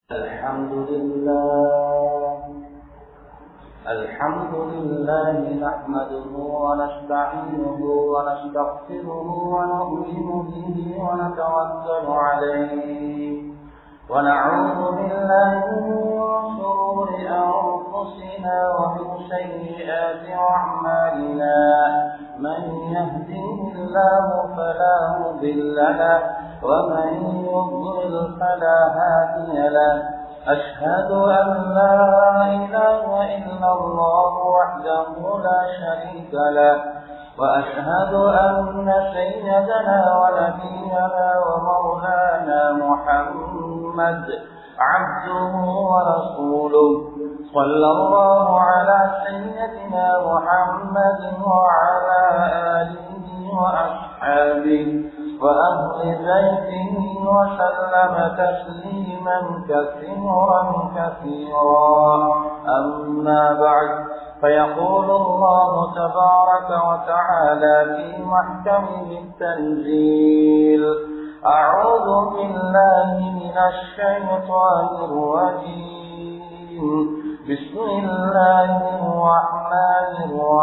الحمد لله الحمد لله نحمده ونستعينه ونستغفره ونؤمن به ونتوكل عليه ونعوذ بالله من شرور أنفسنا ومن سيئات أعمالنا من يهده الله فلا مضل له ومن يضلل فلا هادي له أشهد أن لا إله إلا الله وحده لا شريك له وأشهد أن سيدنا ونبينا ومولانا محمد عبده ورسوله صلى الله على سيدنا محمد وعلى آله وأصحابه وأهل بيته وسلم تسليما كثيرا كثيرا أما بعد فيقول الله تبارك وتعالى في محكمه التنزيل أعوذ بالله من الشيطان الرجيم بسم الله الرحمن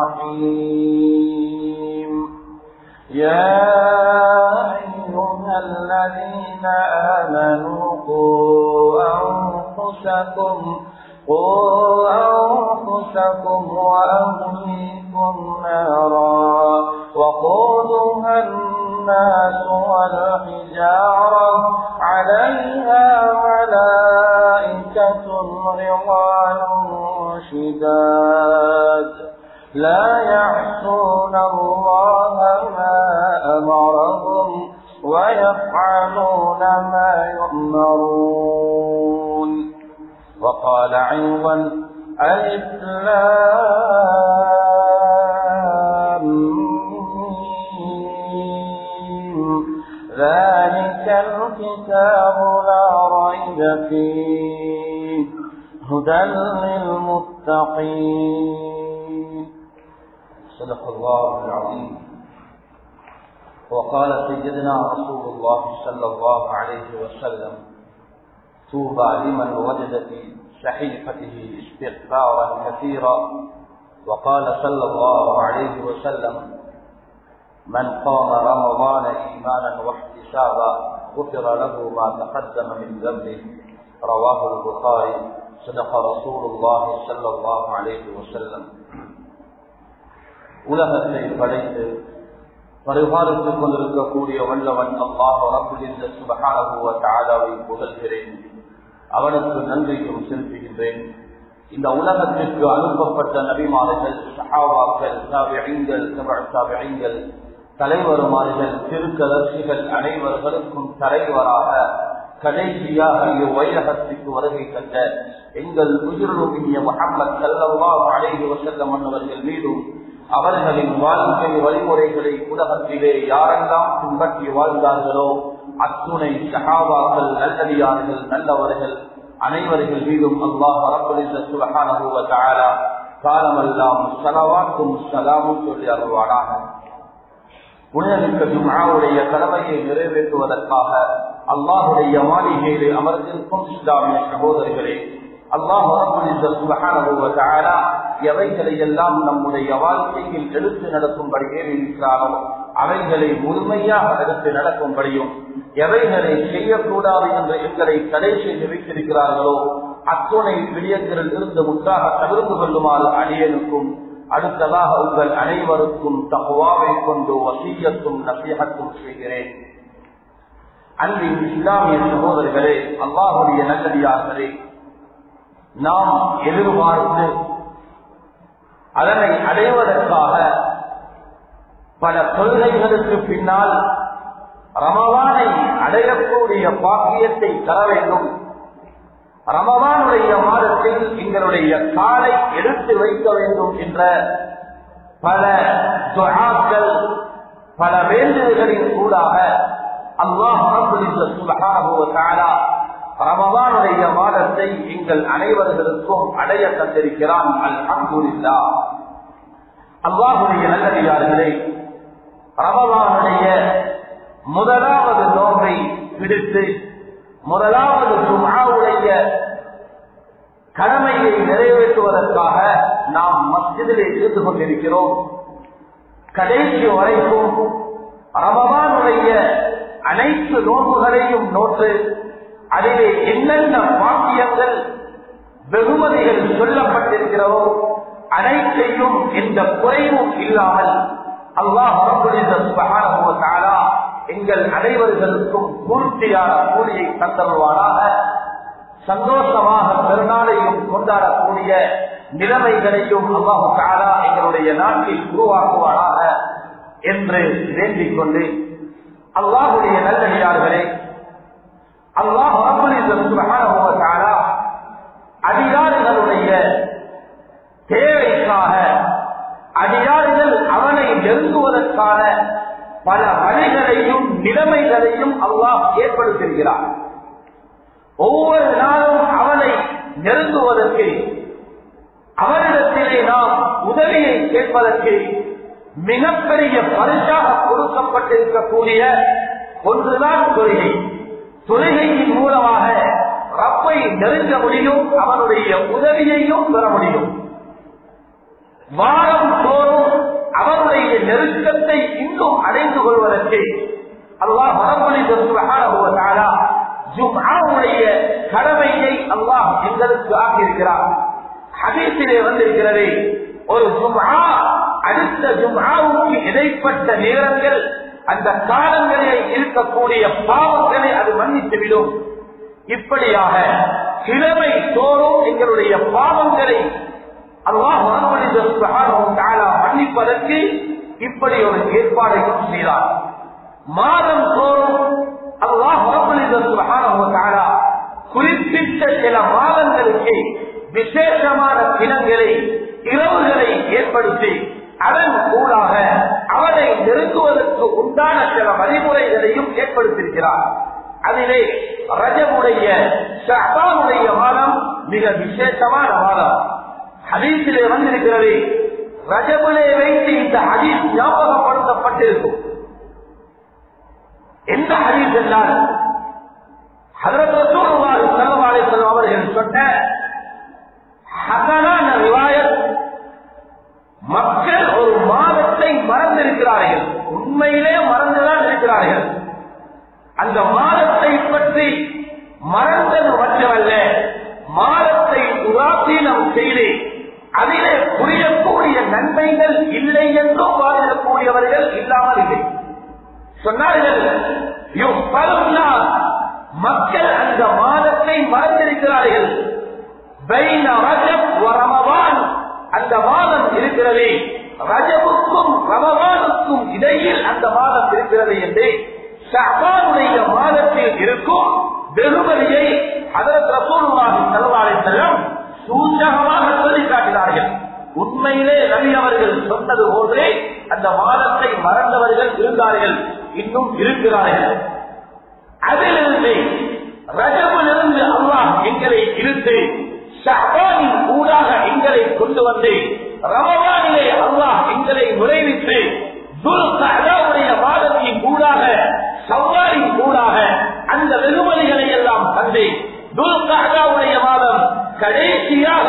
الرحيم يا أيها الذين آمنوا قوا أنفسكم قوا أنفسكم وأهليكم نارا وقودها الناس والحجارة عليها ملائكة غضال شداد لا يعصون الله ما أمرهم ويفعلون ما يؤمرون وقال أيضا الإسلام ذلك الكتاب لا ريب فيه هدى للمتقين صدق الله العظيم وقال سيدنا رسول الله صلى الله عليه وسلم طوبى لمن وجد في صحيفته استغفارا كثيرا وقال صلى الله عليه وسلم من قام رمضان ايمانا واحتسابا غفر له ما تقدم من ذنبه رواه البخاري صدق رسول الله صلى الله عليه وسلم உலகத்தை படைத்து பரிபாலித்துக் கொண்டிருக்கக்கூடிய வல்லவன் அல்லாஹ் ரபுலிந்த சுபகானகுவ தாலாவை புகழ்கிறேன் அவனுக்கு நன்றியும் செலுத்துகின்றேன் இந்த உலகத்திற்கு அனுப்பப்பட்ட நபிமார்கள் சஹாவாக்கள் சாவியங்கள் சாவியங்கள் தலைவருமார்கள் திருக்கதர்சிகள் அனைவர்களுக்கும் தலைவராக கடைசியாக இவ்வையகத்திற்கு வருகை தந்த எங்கள் உயிரிழமிய முகமது சல்லா அலைஹி வசல்லம் மன்னவர்கள் மீதும் அவர்களின் வாழ்க்கை வழிமுறைகளை உலகத்திலே யாரெல்லாம் பின்பற்றி வாழ்ந்தார்களோ அத்துணை சகாவாக்கள் நல்லடியார்கள் நல்லவர்கள் அனைவர்கள் மீதும் அல்லாஹ் அரபுலிந்த சுலகான காலமெல்லாம் சலவாக்கும் சலாமும் சொல்லி அருள்வானாக புனிதமிக்க ஜுமாவுடைய கடமையை நிறைவேற்றுவதற்காக அல்லாஹுடைய மாளிகையிலே அமர்ந்திருக்கும் இஸ்லாமிய சகோதரர்களே அல்லாஹ் எவைகளை எல்லாம் நம்முடைய வாழ்க்கையில் எடுத்து நடக்கும்படியே இருக்கிறாரோ அவைகளை முழுமையாக எடுத்து நடக்கும்படியும் எவைகளை செய்யக்கூடாது என்று எங்களை தடை செய்து வைத்திருக்கிறார்களோ அத்துணை விடயங்களில் இருந்து முற்றாக தவிர்த்து கொள்ளுமாறு அடியனுக்கும் அடுத்ததாக உங்கள் அனைவருக்கும் தகுவாவை கொண்டு வசீயத்தும் நசீகத்தும் செய்கிறேன் அன்பின் இஸ்லாமிய சகோதரர்களே அல்லாஹுடைய நல்லடியார்களே நாம் எதிர்பார்த்து அதனை அடைவதற்காக பல கொள்கைகளுக்கு பின்னால் ரமவானை அடையக்கூடிய பாக்கியத்தை தர வேண்டும் ரமவானுடைய மாதத்தில் எங்களுடைய காலை எடுத்து வைக்க வேண்டும் என்ற பல துவாக்கள் பல வேண்டுதல்களின் கூடாக அல்லாஹ் ரமதானுடைய மாதத்தை எங்கள் அனைவர்களுக்கும் அடைய தந்திருக்கிறான் அல் அன்புரில்லா அல்லாஹுடைய நல்லடியார்களே ரமதானுடைய முதலாவது நோன்பை பிடித்து முதலாவது ஜும்ஆவுடைய கடமையை நிறைவேற்றுவதற்காக நாம் மஸ்ஜிதிலே இருந்து கொண்டிருக்கிறோம் கடைசி வரைக்கும் ரமபானுடைய அனைத்து நோன்புகளையும் நோற்று அதிலே என்னென்ன பாக்கியங்கள் வெகுமதிகள் சொல்லப்பட்டிருக்கிறதோ அனைத்தையும் எந்த குறைவும் இல்லாமல் அல்லாஹ் சுபகானா எங்கள் அனைவர்களுக்கும் பூர்த்தியான கூலியை தந்தருவானாக சந்தோஷமாக பெருநாளையும் கொண்டாடக்கூடிய நிலைமைகளையும் அல்லாஹு தாலா எங்களுடைய நாட்டில் உருவாக்குவானாக என்று வேண்டிக் கொண்டு அல்லாஹுடைய நல்லடியார்களே அல்லாஹ் சுபகானா அதிகாரிகளுடைய தேவைக்காக அதிகாரிகள் அவனை நெருங்குவதற்கான பல வழிகளையும் நிலைமைகளையும் அல்லாஹ் ஏற்படுத்துகிறார் ஒவ்வொரு நாளும் அவனை நெருங்குவதற்கு அவரிடத்திலே நாம் உதவியை கேட்பதற்கு மிகப்பெரிய பரிசாக கொடுக்கப்பட்டிருக்கக்கூடிய ஒன்றுதான் தொழுகை தொழுகையின் மூலமாக ரப்பை நெருங்க முடியும் அவனுடைய உதவியையும் பெற முடியும் வாரம் தோறும் அவனுடைய நெருக்கத்தை இன்னும் அடைந்து கொள்வதற்கு அல்லாஹ் மரபொழி சொல்லுவதாலா ஜும்ஆவுடைய கடமையை அல்லாஹ் எங்களுக்கு ஆக்கியிருக்கிறார் ஹதீஸிலே வந்திருக்கிறது ஒரு ஜும்ஆ அடுத்த ஜும்ஆவுக்கு இடைப்பட்ட நேரங்கள் அந்த காலங்களில் இருக்கக்கூடிய பாவங்களை அது மன்னித்துவிடும் இப்படியாக கிழமை தோறும் எங்களுடைய பாவங்களை அல்லாஹ் மன்னிப்பதற்கு இப்படி ஒரு ஏற்பாடையும் செய்தார் மாதம் தோறும் அல்லாஹ் குறிப்பிட்ட சில மாதங்களுக்கு விசேஷமான தினங்களை இரவுகளை ஏற்படுத்தி அதன் கூடாக அவனை நெருங்குவதற்கு உண்டான சில வழிமுறைகளையும் ஏற்படுத்தியிருக்கிறார் அதிலே ரஜமுடைய ஷஹபானுடைய மாதம் மிக விசேஷமான மாதம் ஹதீஸிலே வந்திருக்கிறது ரஜபுலே வைத்து இந்த ஹதீஸ் ஞாபகப்படுத்தப்பட்டிருக்கும் எந்த ஹதீஸ் என்றால் அவர்கள் சொன்ன ஹசனான ரிவாயத் மக்கள் ஒரு மாதத்தை மறந்திருக்கிறார்கள் உண்மையிலே மறந்துதான் இருக்கிறார்கள் அந்த மாதத்தை பற்றி மறந்தது மட்டுமல்ல மாதத்தை உதாசீனம் செய்து அதிலே புரியக்கூடிய நன்மைகள் இல்லை என்றும் வாதிடக்கூடியவர்கள் இல்லாமல் இல்லை சொன்னார்கள் மக்கள் அந்த மாதத்தை மறந்திருக்கிறார்கள் அந்த மாதம் இருக்கிறது ரஜபுக்கும் ரமவானுக்கும் இடையில் அந்த மாதம் இருக்கிறது என்று ஷஹபானுடைய மாதத்தில் இருக்கும் வெகுமதியை அதற்கு ரசூலுல்லாஹி ஸல்லல்லாஹு அலைஹி வஸல்லம் சூச்சகமாக சொல்லி காட்டினார்கள் உண்மையிலே நபி அவர்கள் சொன்னது போன்றே அந்த மாதத்தை மறந்தவர்கள் இருந்தார்கள் இன்னும் இருக்கிறார்கள் அதிலிருந்து ரஜபிலிருந்து அல்லாஹ் எங்களை இழுத்து ஷஹபானின் ஊடாக எங்களை கொண்டு வந்து ரமவானிலே அல்லாஹ் எங்களை நுழைவித்து துல்கஅதாவுடைய மாதத்தின் ஊடாக சவ்வாரின் ஊடாக அந்த வெகுமதிகளை எல்லாம் தந்து துல்கஅதாவுடைய மாதம் கடைசியாக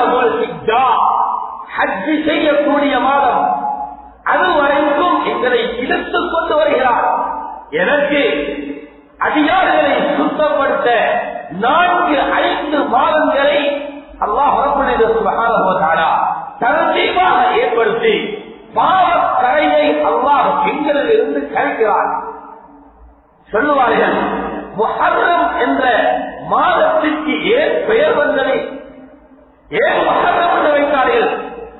ஹஜ்ஜி செய்யக்கூடிய மாதம் அதுவரைக்கும் எங்களை இழுத்துக் கொண்டு வருகிறார் எனக்கு அதிகாரிகளை சுத்தப்படுத்த நான்கு ஐந்து மாதங்களை அல்லாஹ் தரத்தீவாக ஏற்படுத்தி பாவக்கரையை அல்லாஹ் எங்களில் இருந்து கழிக்கிறார் சொல்லுவார்கள் முஹர்ரம் என்ற மாதத்திற்கு ஏன் பெயர் வந்தது ஏன் முஹர்ரம் என்று வைத்தார்கள்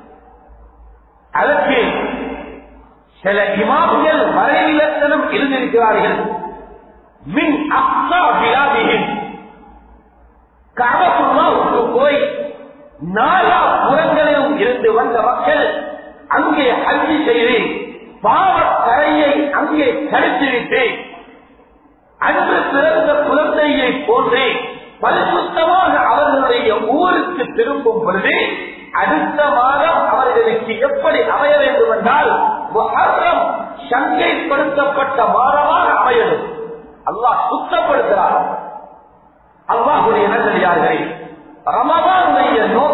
அதற்கு சில இமாம்கள் வரைவிலக்கணம் எழுதியிருக்கிறார்கள் மின் அக்ஸா விழாவிகள் காபத்துல்லாவுக்கு போய் நாலா புறங்களிலும் இருந்து வந்த மக்கள் அங்கே ஹஜ்ஜி செய்து பாவக்கரையை அங்கே கழித்துவிட்டு அன்று பிறந்த குழந்தையை போன்று பரிசுத்தமாக அவர்களுடைய ஊருக்கு திரும்பும் பொழுது அடுத்த மாதம் அவர்களுக்கு எப்படி அமைய வேண்டும் என்றால் முஹர்ரம் சங்கைப்படுத்தப்பட்ட மாதமாக அமையணும் அல்லாஹ் சுத்தப்படுத்துகிறார் அல்லாஹுடைய நல்லடியார்களே ரமதானுடைய நோ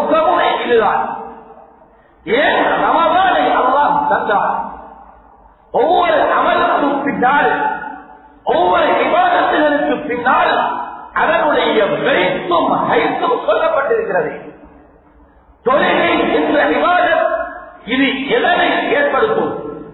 இதுதான் ஏன் ரமதானை அல்லாஹ் தந்தார் ஒவ்வொரு அமலுக்கும் பின்னால் ஒவ்வொரு விவாதத்தினருக்கு பின்னால் அதனுடைய வெயிட்டும் ஹைட்டும் சொல்லப்பட்டிருக்கிறது தொழிலை என்ற விவாதம் இது எதனை ஏற்படுத்தும்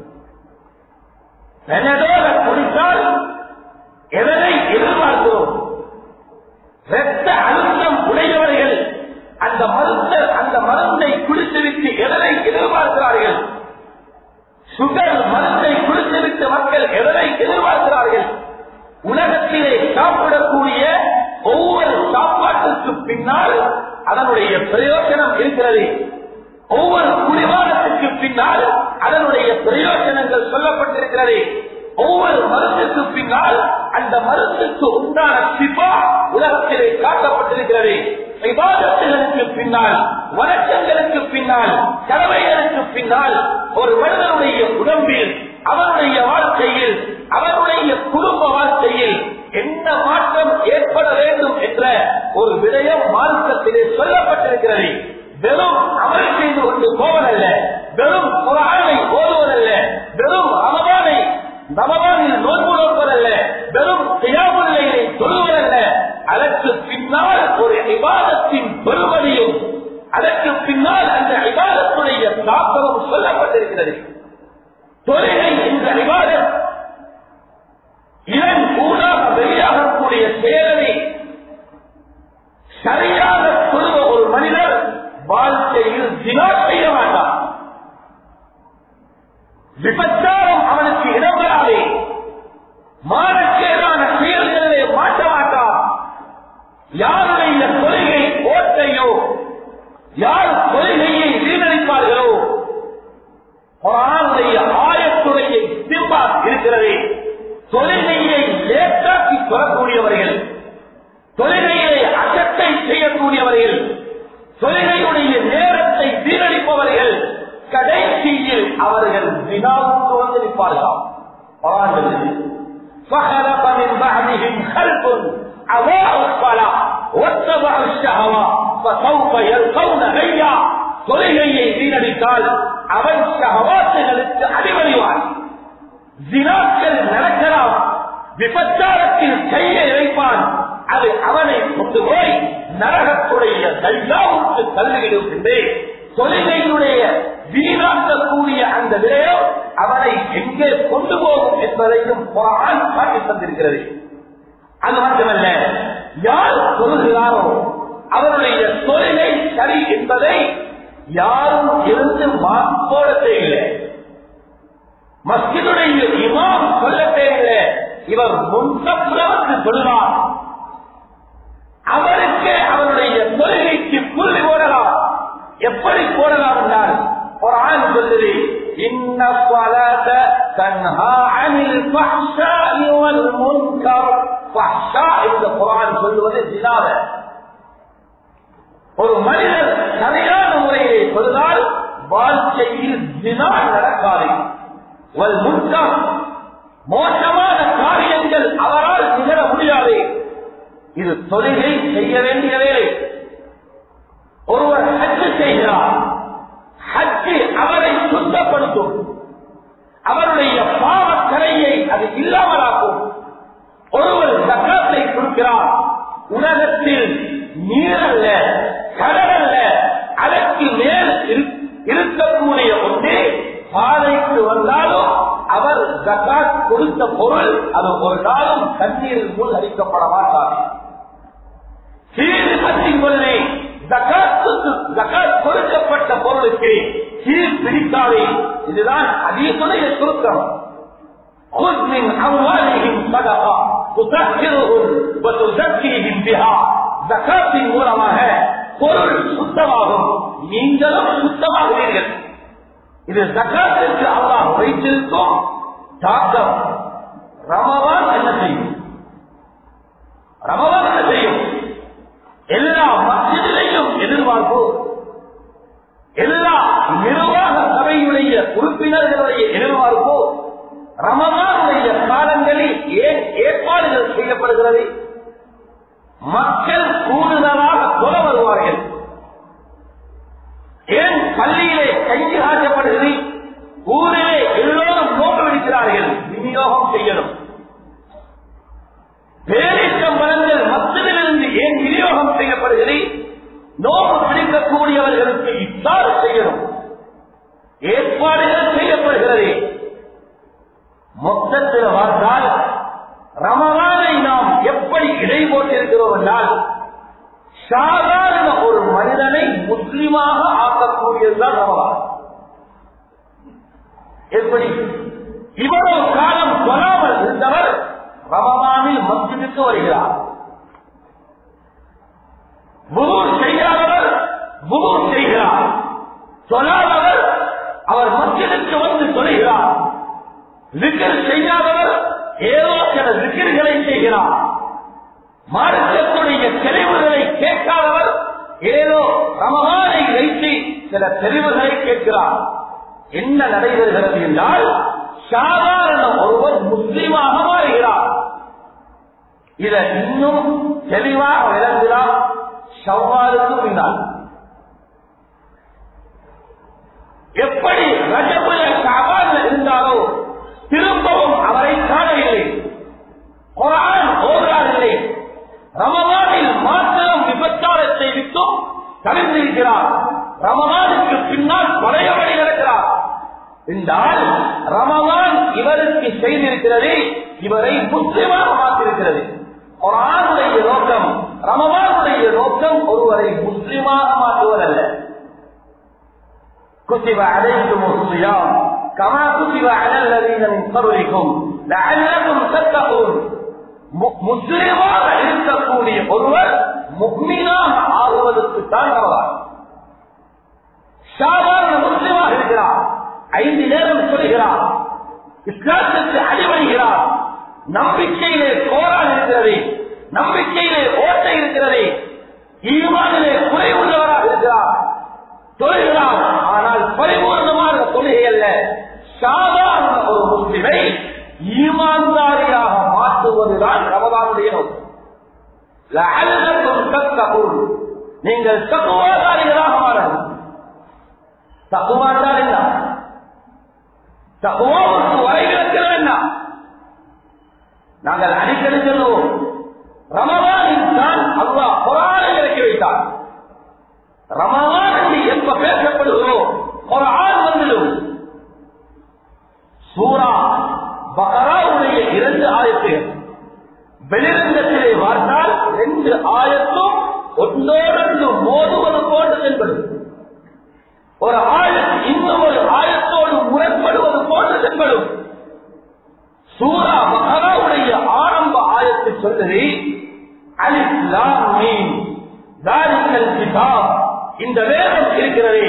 பெனடோல குடித்தால் எதனை எதிர்பார்க்கிறோம் இரத்த அழுத்தம் உடையவர்கள் அந்த மருந்த அந்த மருந்தை குடித்துவிட்டு எதனை எதிர்பார்க்கிறார்கள் சுகர் மருந்தை குடித்துவிட்டு மக்கள் எதனை எதிர்பார்க்கிறார்கள் உலகத்திலே சாப்பிடக்கூடிய ஒவ்வொரு சாப்பாட்டுக்கு பின்னால் அதனுடைய பிரயோஜனம் இருக்கிறது ஒவ்வொரு குடிவானத்துக்கு பின்னால் அதனுடைய பிரயோஜனங்கள் சொல்லப்பட்டிருக்கிறது ஒவ்வொரு மருந்துக்கு பின்னால் அந்த மருந்துக்கு உண்டான சிபா உலகத்திலே காட்டப்பட்டிருக்கிறது விவாதத்துகளுக்கு பின்னால் வணக்கங்களுக்கு பின்னால் கடமைகளுக்கு பின்னால் ஒரு மனிதனுடைய உடம்பில் அவனுடைய வாழ்க்கையில் அவனுடைய குடும்ப வாழ்க்கையில் என்ன மாற்றம் ஏற்பட வேண்டும் என்ற ஒரு விடயம் மார்க்கத்திலே சொல்லப்பட்டிருக்கிறது வெறும் அமல் செய்து கொண்டு போவதல்ல வெறும் குரானை ஓதுவதல்ல வெறும் ரமதானை ரமதானில் நோன்பு நோப்பதல்ல வெறும் தியாமுல்லையை சொல்லுவதல்ல அதற்கு பின்னால் ஒரு விவாதத்தின் பெருமதியும் அதற்கு பின்னால் அந்த விவாதத்துடைய தாக்கமும் சொல்லப்பட்டிருக்கிறது தொழிலை இந்த விவாதம் இதன் ஊடாக வெளியாகக்கூடிய செயலை சரியாக சொல்லுவ ஒரு மனிதர் வாழ்க்கையில் தினா செய்ய மாட்டார் விபச்சாரம் அவனுக்கு இடம்பெறாதே மானக்கேடான செயல்களிலே மாட்ட மாட்டார் யாருடைய கொள்கை ஓட்டையோ யார் கொள்கையை வீணடிப்பார்களோ குரானுடைய ஆயத்துடைய சிம்பா இருக்கிறது தொழுகையை லேட்டாக்கி சொல்லக்கூடியவர்கள் தொழுகையை அசட்டை செய்யக்கூடியவர்கள் தொழுகையுடைய நேரத்தை வீணடிப்பவர்கள் கடைசியில் அவர்கள் வினாவுக்கு வந்து நிற்பார்களாம் فخلق من بعدهم خلق أضاعوا الصلاة واتبعوا الشهوات فسوف يلقون غيا தொழுகையை வீணடித்தால் அவன் சகவாசுகளுக்கு அடிமறிவான் ஜினாக்கள் நடக்கலாம் விபச்சாரத்தில் கையை வைப்பான் அது அவனை கொண்டு போய் நரகத்துடைய தல்லாவுக்கு தள்ளிவிடும் என்றே தொழுகையுடைய வீணாக்கக்கூடிய அந்த விடயம் அவனை எங்கே கொண்டு போகும் என்பதையும் குரான் காட்டி தந்திருக்கிறது அது மட்டுமல்ல யார் சொல்லுகிறாரோ அவருடைய தொழிலை சரி என்பதை யாரும் இருந்து மாற்றோட தேவையில்லை மஸ்ஜிதுடைய இமாம் சொல்ல தேவையில்லை இவர் முன்சப்புறவுக்கு சொல்லுவார் அவருக்கு அவருடைய தொழுகைக்கு புள்ளி போடலாம் எப்படி போடலாம் என்றால் ஒரு ஆண் சொல்லுது இன்ன الصلاة تنهى عن الفحشاء والمنكر فحشاء இந்த குரான் சொல்லுவது ஜினாவ ஒரு மனிதர் சரியான முறையை சொல்லுதால் வாழ்க்கையில் ஜினா நடக்காது வல் முன்கம் மோசமான காரியங்கள் அவரால் நிகழ முடியாது இது தொழிலை செய்ய வேண்டிய வேலை ஒருவர் ஹஜ்ஜு செய்கிறார் ஹஜ்ஜு அவரை சுத்தப்படுத்தும் அவருடைய பாவக்கரையை அது இல்லாமலாக்கும் ஒருவர் சக்கரத்தை கொடுக்கிறார் உலகத்தில் நீரல்ல கடலல்ல அதற்கு மேல் இருக்கக்கூடிய ஒன்றே பாதைக்கு வந்தாலும் அவர் ஜக்காத் கொடுத்த பொருள் அது ஒரு நாளும் தண்ணீரில் மூல் அளிக்கப்பட மாட்டார் சீர் பற்றி கொள்ளே ஜக்காத் கொடுக்கப்பட்ட பொருளுக்கு சீர் பிடிக்காதே இதுதான் அதீசுடைய சுருக்கம் خذ من أموالهم صدقة تطهرهم وتزكيهم بها ஜக்காத்தின் மூலமாக பொருள் சுத்தமாகும் நீங்களும் சுத்தமாகிறீர்கள் இது ஜக்காத்திற்கு அல்லாஹ் வைத்திருக்கும் தாக்கம் ரமவான் என்ன செய்யும் ரமவான் என்ன செய்யும் எல்லா மசிதிலையும் எதிர்பார்ப்பு எல்லா நிர்வாக சபையுடைய உறுப்பினர்களுடைய எதிர்பார்ப்பு ரமதானுடைய காலங்களில் ஏன் ஏற்பாடுகள் செய்யப்படுகிறது மக்கள் கூடுதலாக தொலை வருவார்கள் மனிதனை முஸ்லிமாக ஆக்கக்கூடியதுதான் ரமலான் எப்படி இவ்வளவு காலம் சொல்லாமல் இருந்தவர் ரமலானில் மஸ்ஜிதுக்கு வருகிறார் புது செய்யாதவர் புது செய்கிறார் சொல்லாதவர் அவர் மஸ்ஜிதுக்கு வந்து சொல்கிறார் விக்கர் செய்யாதவர் ஏதோ சில விக்கிர்களை செய்கிறார் மார்க்கத்துடைய தெளிவுகளை கேட்காதவர் ஏதோ ரமவானை வைத்து சில தெளிவுகளை கேட்கிறார் என்ன நடைபெறுகிறது என்றால் சாதாரண ஒருவர் முஸ்லீமாக மாறுகிறார் இதை இன்னும் தெளிவாக விளங்குகிறார் ஷவ்வாலுக்கு பின்னால் எப்படி ரஜபுல சாபால் இருந்தாரோ திரும்பவும் அவரை காணவில்லை குரான் ஓதாரில்லை ரமவானில் மாத்திரம் விபச்சாரத்தை விட்டும் தவிர்த்திருக்கிறார் ரமவானுக்கு பின்னால் பழையபடி நடக்கிறார் என்றால் ரமவான் இவருக்கு செய்திருக்கிறது இவரை முஸ்லிமாக மாற்றிருக்கிறது குரானுடைய நோக்கம் ரமவானுடைய நோக்கம் ஒருவரை முஸ்லிமாக மாற்றுவதல்ல كتب عليكم الصيام كما كتب على الذين من قبلكم لعلكم تتقون முஸ்லிமாக இருக்கக்கூடிய ஒருவர் முக்மீனாக ஆகுவதற்கு தான் ரமலான் சாதாரண முஸ்லிமாக இருக்கிறார் ஐந்து நேரம் சொல்கிறார் இஸ்லாத்துக்கு அடிபடுகிறார் நம்பிக்கையிலே கோரால் இருக்கிறது நம்பிக்கையிலே ஓட்டை இருக்கிறது ஈமானிலே குறை உள்ளவராக இருக்கிறார் தொழுகிறார் ஆனால் பரிபூர்ணமான தொழுகை அல்ல சாதாரண ஒரு முஸ்லிமை ஈமான்தாரியாக மாற்றுவதுதான் ரமதானுடைய நோக்கம் நீங்கள் தகுவாதாரிகளாக மாறணும் தகுவாண்டால் என்ன தகுவாவுக்கு வரைவிலக்கிறது என்ன நாங்கள் அடிக்கடி சொல்லுவோம் ரமதானில் தான் அல்லாஹ் குரானை இறக்கி வைத்தார் ரமதான் என்று எப்ப பேசப்படுகிறோ ஒரு ஆள் வந்துடும் சூரா பகராவுடைய இரண்டு ஆயத்துகள் வெளிரங்கத்திலே பார்த்தால் ரெண்டு ஆயத்தும் ஒன்றோடொன்று மோதுவது போன்று தென்படும் ஒரு ஆயத் இன்னும் ஒரு ஆயத்தோடு முரண்படுவது போன்று தென்படும் சூரா பகராவுடைய ஆரம்ப ஆயத்தை சொல்லுது அலிஸ்லாம் மீன் தாரிக்கல் கிதாப் இந்த வேதம் இருக்கிறதே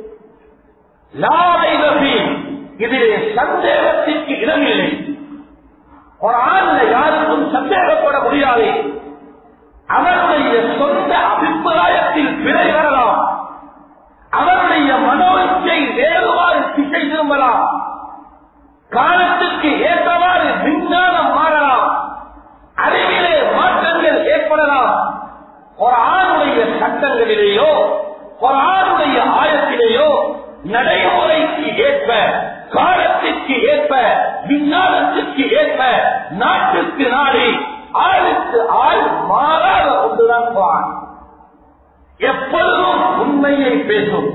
லாவை நபி இதிலே சந்தேகத்திற்கு இடமில்லை ஒரு ஆண்ல யாருக்கும் சந்தேகப்பட முடியாது அவருடைய சொந்த அபிப்பிராயத்தில் பிழை வரலாம் அவருடைய மனோச்சை வேறுபாடு திசை திரும்பலாம் காலத்துக்கு ஏற்றவாறு விஞ்ஞானம் மாறலாம் அறிவிலே மாற்றங்கள் ஏற்படலாம் ஒரு ஆணுடைய சட்டங்களிலேயோ ஒரு ஆணுடைய ஆயத்திலேயோ நடைமுறைக்கு ஏற்ப காலத்திற்கு ஏற்ப விஞ்ஞானத்திற்கு ஏற்ப நாட்டுக்கு நாடு ஆளுக்கு ஆள் மாறாத ஒன்றுதான் குரான் எப்பொழுதும் உண்மையை பேசும்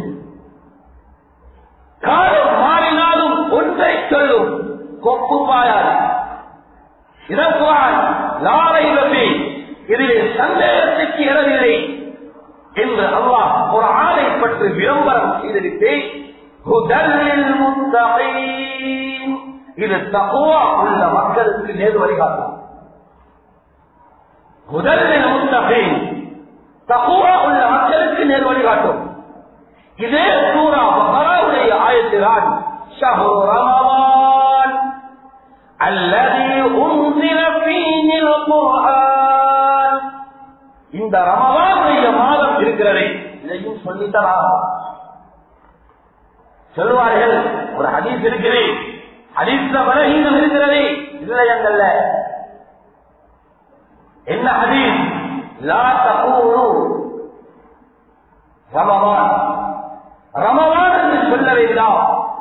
காலம் மாறினாலும் ஒன்றை சொல்லும் கொப்பு பாயாது இதற்குவான் லாரை நபி இதிலே சந்தேகத்துக்கு இடமில்லை என்று அல்லாஹ் ஒரு ஆணை பற்றி விளம்பரம் செய்திருத்து இது தகுவா உள்ள மக்களுக்கு நேரு வழிகாட்டும் முதலில் முத்தகீன் தகுவா உள்ள மக்களுக்கு நேர் வழிகாட்டும் இதே சூரா பகராவுடைய ஆயத்தில்தான் ஷஹரு ரமவான் அல்லது உன்சில ஃபீஹில் குர்ஆன் இந்த ரமவானுடைய மாதம் இருக்கிறதே இதையும் சொல்லித்தரா சொல்வார்கள் ஒரு ஹதீஸ் இருக்கிறது ஹதீஸ்ல பலகீனம் இருக்கிறது இல்லை எங்கல்ல என்ன ஹதீஸ் லா தகூரு ரமவான் ரமவான் என்று சொல்ல வேண்டாம்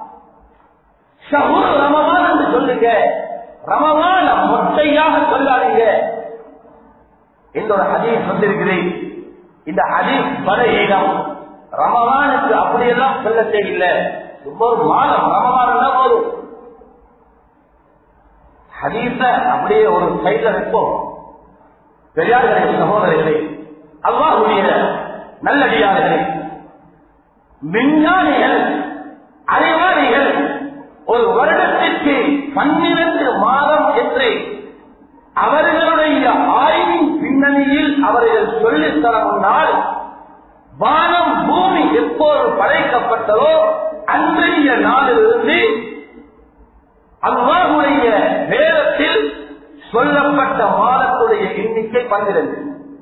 ஷஹூர் ரமவான் என்று சொல்லுங்க ரமவான் மொட்டையாக சொல்லாதீங்க இந்த ஒரு ஹதீஸ் வந்திருக்கிறேன் இந்த ஹதீஸ் பலகீனம் ரமவானுக்கு அப்படியெல்லாம் சொல்ல தேவையில்ல ஒவ்வொரு மாதம் ரமவான் தான் போதும் ஹதீஸ அப்படியே ஒரு சைட்ல வைப்போம் பெரியார்களே சகோதரர்களே அல்லாஹுடைய நல்லடியார்களே விஞ்ஞானிகள் அறிவாளிகள் ஒரு வருடத்திற்கு பன்னிரண்டு மாதம் என்று அவர்களுடைய ஆய்வின் பின்னணியில் அவர்கள் சொல்லித் தர முன்னால் வானம் பூமி எப்போது படைக்கப்பட்டதோ அன்றைய நாளிலிருந்து அல்லாஹுடைய வேதத்தில் சொல்லப்பட்ட மாதத்துடைய எண்ணிக்கை பன்னிரண்டு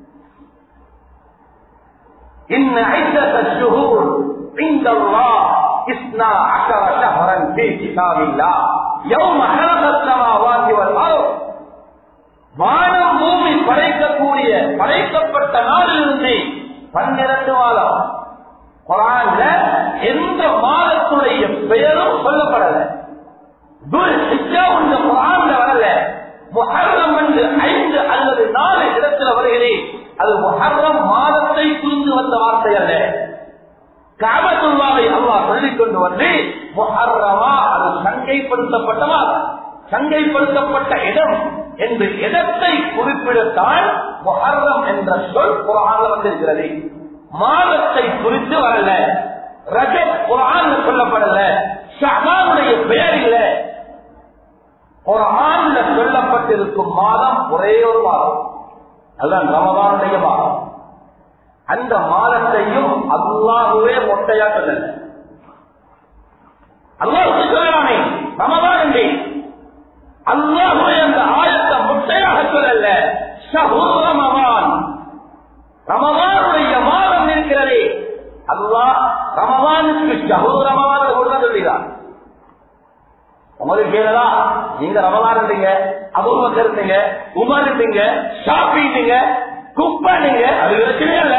إن عدة الشهور عند الله اثنا عشر شهرا في كتاب الله يوم خلق السماوات والأرض வானம் பூமி படைக்கக்கூடிய படைக்கப்பட்ட நாளிலிருந்து பன்னிரண்டு மாதம் குரான்ல எந்த மாதத்துடைய பெயரும் சொல்லப்படல துல் ஹிஜ்ஜா இந்த குரான்ல வரல முஹர்ரம் என்று ஐந்து அல்லது நாலு இடத்துல வருகிறேன் அது முஹர்ரம் மாதத்தை புரிந்து வந்த வார்த்தை அல்ல காபத்துல்லாவை அல்லாஹ் சொல்லிக் கொண்டு வந்து முஹர்ரமா அது சங்கைப்படுத்தப்பட்ட மாதம் சங்கைப்படுத்தப்பட்ட இடம் என்று இடத்தை குறிப்பிடத்தான் முஹர்ரம் என்ற சொல் குரான்ல வந்திருக்கிறது மாதத்தை குறித்து வரல ரஜப் குரான் சொல்லப்படல ஷஹானுடைய பெயர் இல்ல குரான்ல சொல்லப்பட்டிருக்கும் மாதம் ஒரே ஒரு மாதம் அதுதான் ரமதானுடைய மாதம் அந்த மாதத்தையும் அல்லாஹுவே மொட்டையா சொல்லல அல்லாஹுக்கு சொல்லலாமே ரமதான் என்றே அல்லாஹுவே அந்த ஆயத்தை மொட்டையாக சொல்லல ஷஹூர் ரமதான் ரமதானுடைய மாதம் இருக்கிறதே அல்லாஹ் ரமதானுக்கு ஷஹூர் ரமதான் கூட சொல்லுகிறார் உங்களுக்கு கேளதா நீங்க ரமதான் இருந்தீங்க அபூர்வம் இருந்தீங்க உமர் இருந்தீங்க ஷாப்பிட்டீங்க குப்பானீங்க அது பிரச்சனையே இல்ல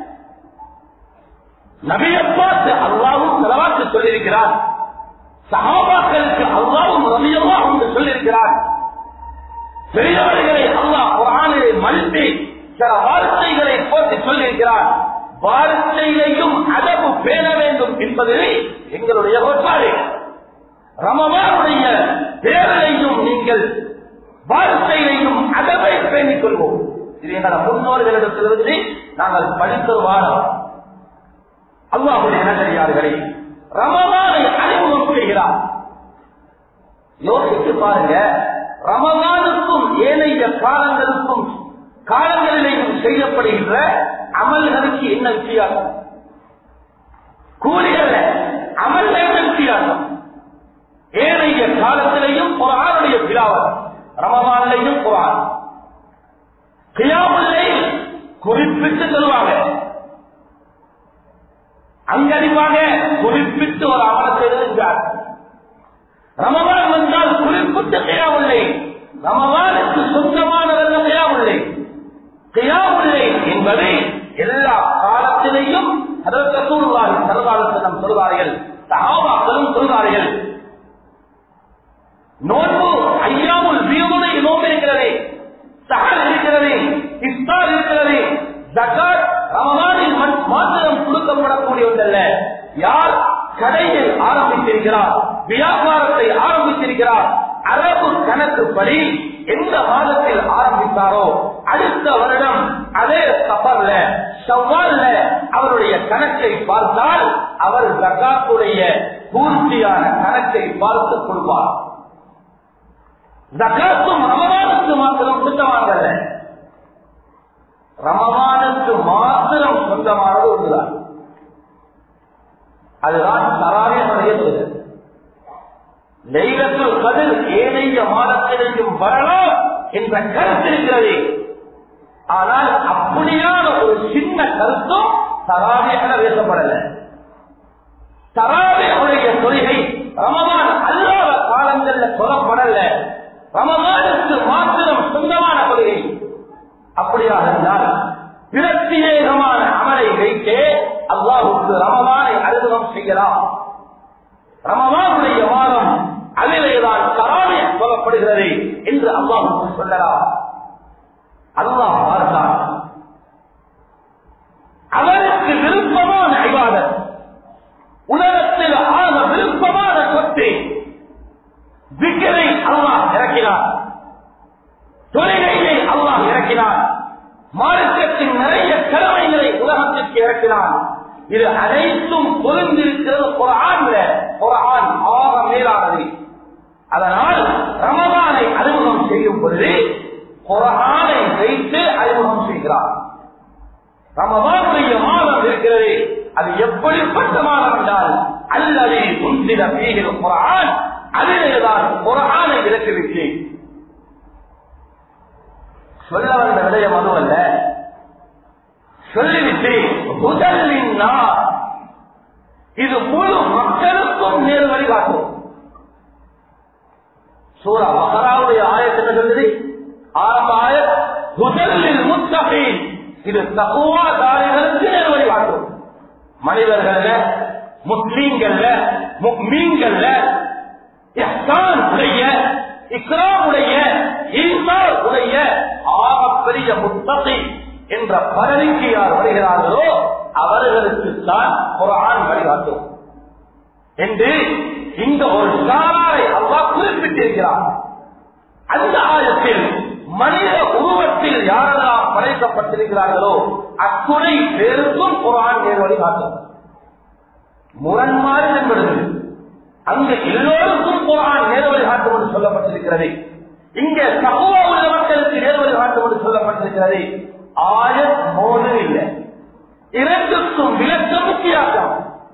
நபியை பார்த்து அல்லாவும் செலவாக்கு சொல்லியிருக்கிறார் சகாபாக்களுக்கு அல்லாவும் ரவியல்லா என்று சொல்லியிருக்கிறார் பெரியவர்களை அல்லாஹ் குரானிலே மல்பி சில வார்த்தைகளை போட்டு சொல்லியிருக்கிறார் வார்த்தையிலையும் அதவு பேண வேண்டும் என்பதிலே எங்களுடைய கோட்பாடு ரமவானுடைய பேரலையும் நீங்கள் வார்த்தையிலையும் அதவை பேணிக் கொள்வோம் இது எங்களோட முன்னோர்களிடத்திலிருந்து நாங்கள் படித்த வாரம் அல்லாஹுடைய நகரியார்களே ரமவானை அறிமுகம் செய்கிறார் யோசித்து பாருங்க ரமவானுக்கும் ஏனைய காலங்களுக்கும் காலங்களிலேயும் செய்யப்படுகின்ற அமல்களுக்கு என்ன வித்தியாசம் கூலிகள் அமல் என்ன வித்தியாசம் ஏனைய காலத்திலையும் குரானுடைய பிலாவல் ரமவானிலையும் குரான் கியாமுல்லை குறிப்பிட்டு சொல்லுவாங்க அங்கடிப்பாங்க குறிப்பிட்டு ஒரு அமலத்தை இருந்தார் ரமவான் வந்தால் குறிப்பிட்டு கியாமுல்லை ரமவானுக்கு சொந்தமானதல்ல கியாமுல்லை கியாமுல்லை என்பதை எல்லா காலத்திலேயும் அதற்கு சூழ்வார்கள் சர்வாலத்தினம் சொல்வார்கள் சகாபாக்களும் சொல்வார்கள் நோன்பு ஐயாமுல் வீமுனை நோன்பு இருக்கிறது சகல் இருக்கிறது இஸ்தார் இருக்கிறது ஜகாத் ரமதானில் மாத்திரம் கொடுக்கப்படக்கூடிய ஒன்றல்ல யார் கடையில் ஆரம்பித்திருக்கிறார் வியாபாரத்தை ஆரம்பித்திருக்கிறார் அரபு கணக்குப்படி எந்த மாதத்தில் ஆரம்பித்தாரோ அடுத்த வருடம் அதே சஃபர்ல செவ்வால்ல அவருடைய கணக்கை பார்த்தால் அவர் ஜகாத்துடைய பூர்த்தியான கணக்கை பார்த்துக் கொள்வார் ஜக்காத்தும் ரமதானுக்கு மாத்திரம் சொந்தமானதல்ல ரமதானுக்கு மாத்திரம் சொந்தமானது ஒன்றுதான் அதுதான் தராவியனுடைய தொழில் லைலத்துல் கதிர் ஏனைய மாதத்திலையும் வரலாம் என்ற கருத்து இருக்கிறது ஆனால் அப்படியான ஒரு சின்ன கருத்தும் தராவியான பேசப்படல தராவியுடைய தொழிலை ரமதான் அல்லாத காலங்கள்ல சொல்லப்படல ரமதானுக்கு மாத்திரம் சொந்தமான கொள்கை அப்படியாக இருந்தால் பிரத்யேகமான அமலை வைத்தே அல்லாஹுக்கு ரமதானை அறிமுகம் செய்யலாம் ரமதானுடைய மாதம் அதிலேதான் தராமே சொல்லப்படுகிறது என்று அல்லாஹுக்கு சொல்லலாம் அல்லாஹ் பார்த்தார் அவருக்கு விருப்பமான ஐவாதர் உலகத்தில் ஆக விருப்பமான சொத்து விக்கரை அல்லாஹ் இறக்கினார் தொழிலையை அல்லாஹ் இறக்கினார் மார்க்கத்தின் நிறைய கடமைகளை உலகத்திற்கு இறக்கினான் இது அனைத்தும் பொருந்திருக்கிறது குரான்ல குரான் ஆக மேலானது அதனால் ரமதானை அறிமுகம் செய்யும் பொழுது குரானை வைத்து அறிமுகம் செய்கிறார் ரமதானுடைய மாதம் இருக்கிறது அது எப்படிப்பட்ட மாதம் என்றால் அல்லது முந்திர பீகிற குரான் அதிலேதான் குரானை இறக்கிவிட்டு சொல்ல வந்த விடயம் அதுவல்ல சொல்லிவிட்டு முதலின் நாள் இது முழு மக்களுக்கும் நேர் வழிகாட்டும் சூரா மகராவுடைய ஆயத்து என்ன சொல்லுது ஆரம்ப ஆய முதலில் முத்தகை இது தகுவாதாரிகளுக்கு நேர் வழிகாட்டும் மனிதர்கள்ல முஸ்லீம்கள்ல மீன்கள்ல இஹ்சான் உடைய இஸ்லாம் உடைய ஈசார் உடைய ஆகப்பெரிய முத்தகை என்ற பதவிக்கு யார் வருகிறார்களோ அவர்களுக்கு தான் குரான் வழிகாட்டும் என்று இந்த ஒரு சாராரை அவ்வா குறிப்பிட்டிருக்கிறார் அந்த ஆயத்தில் மனித உருவத்தில் யாரெல்லாம் படைக்கப்பட்டிருக்கிறார்களோ அத்துணை பேருக்கும் குரான் நேர் வழிகாட்டும் முரண்மாறு என்பது அங்கு எல்லோருக்கும் குரான் நேர் வழிகாட்டும் என்று சொல்லப்பட்டிருக்கிறது இங்க சமூக உள்ள மக்களுக்கு நேர் வழிகாட்டும் என்று சொல்லப்பட்டிருக்கிறது ஆயத் மோது இல்லை இரண்டுக்கும் விளக்கம் வித்தியாசம்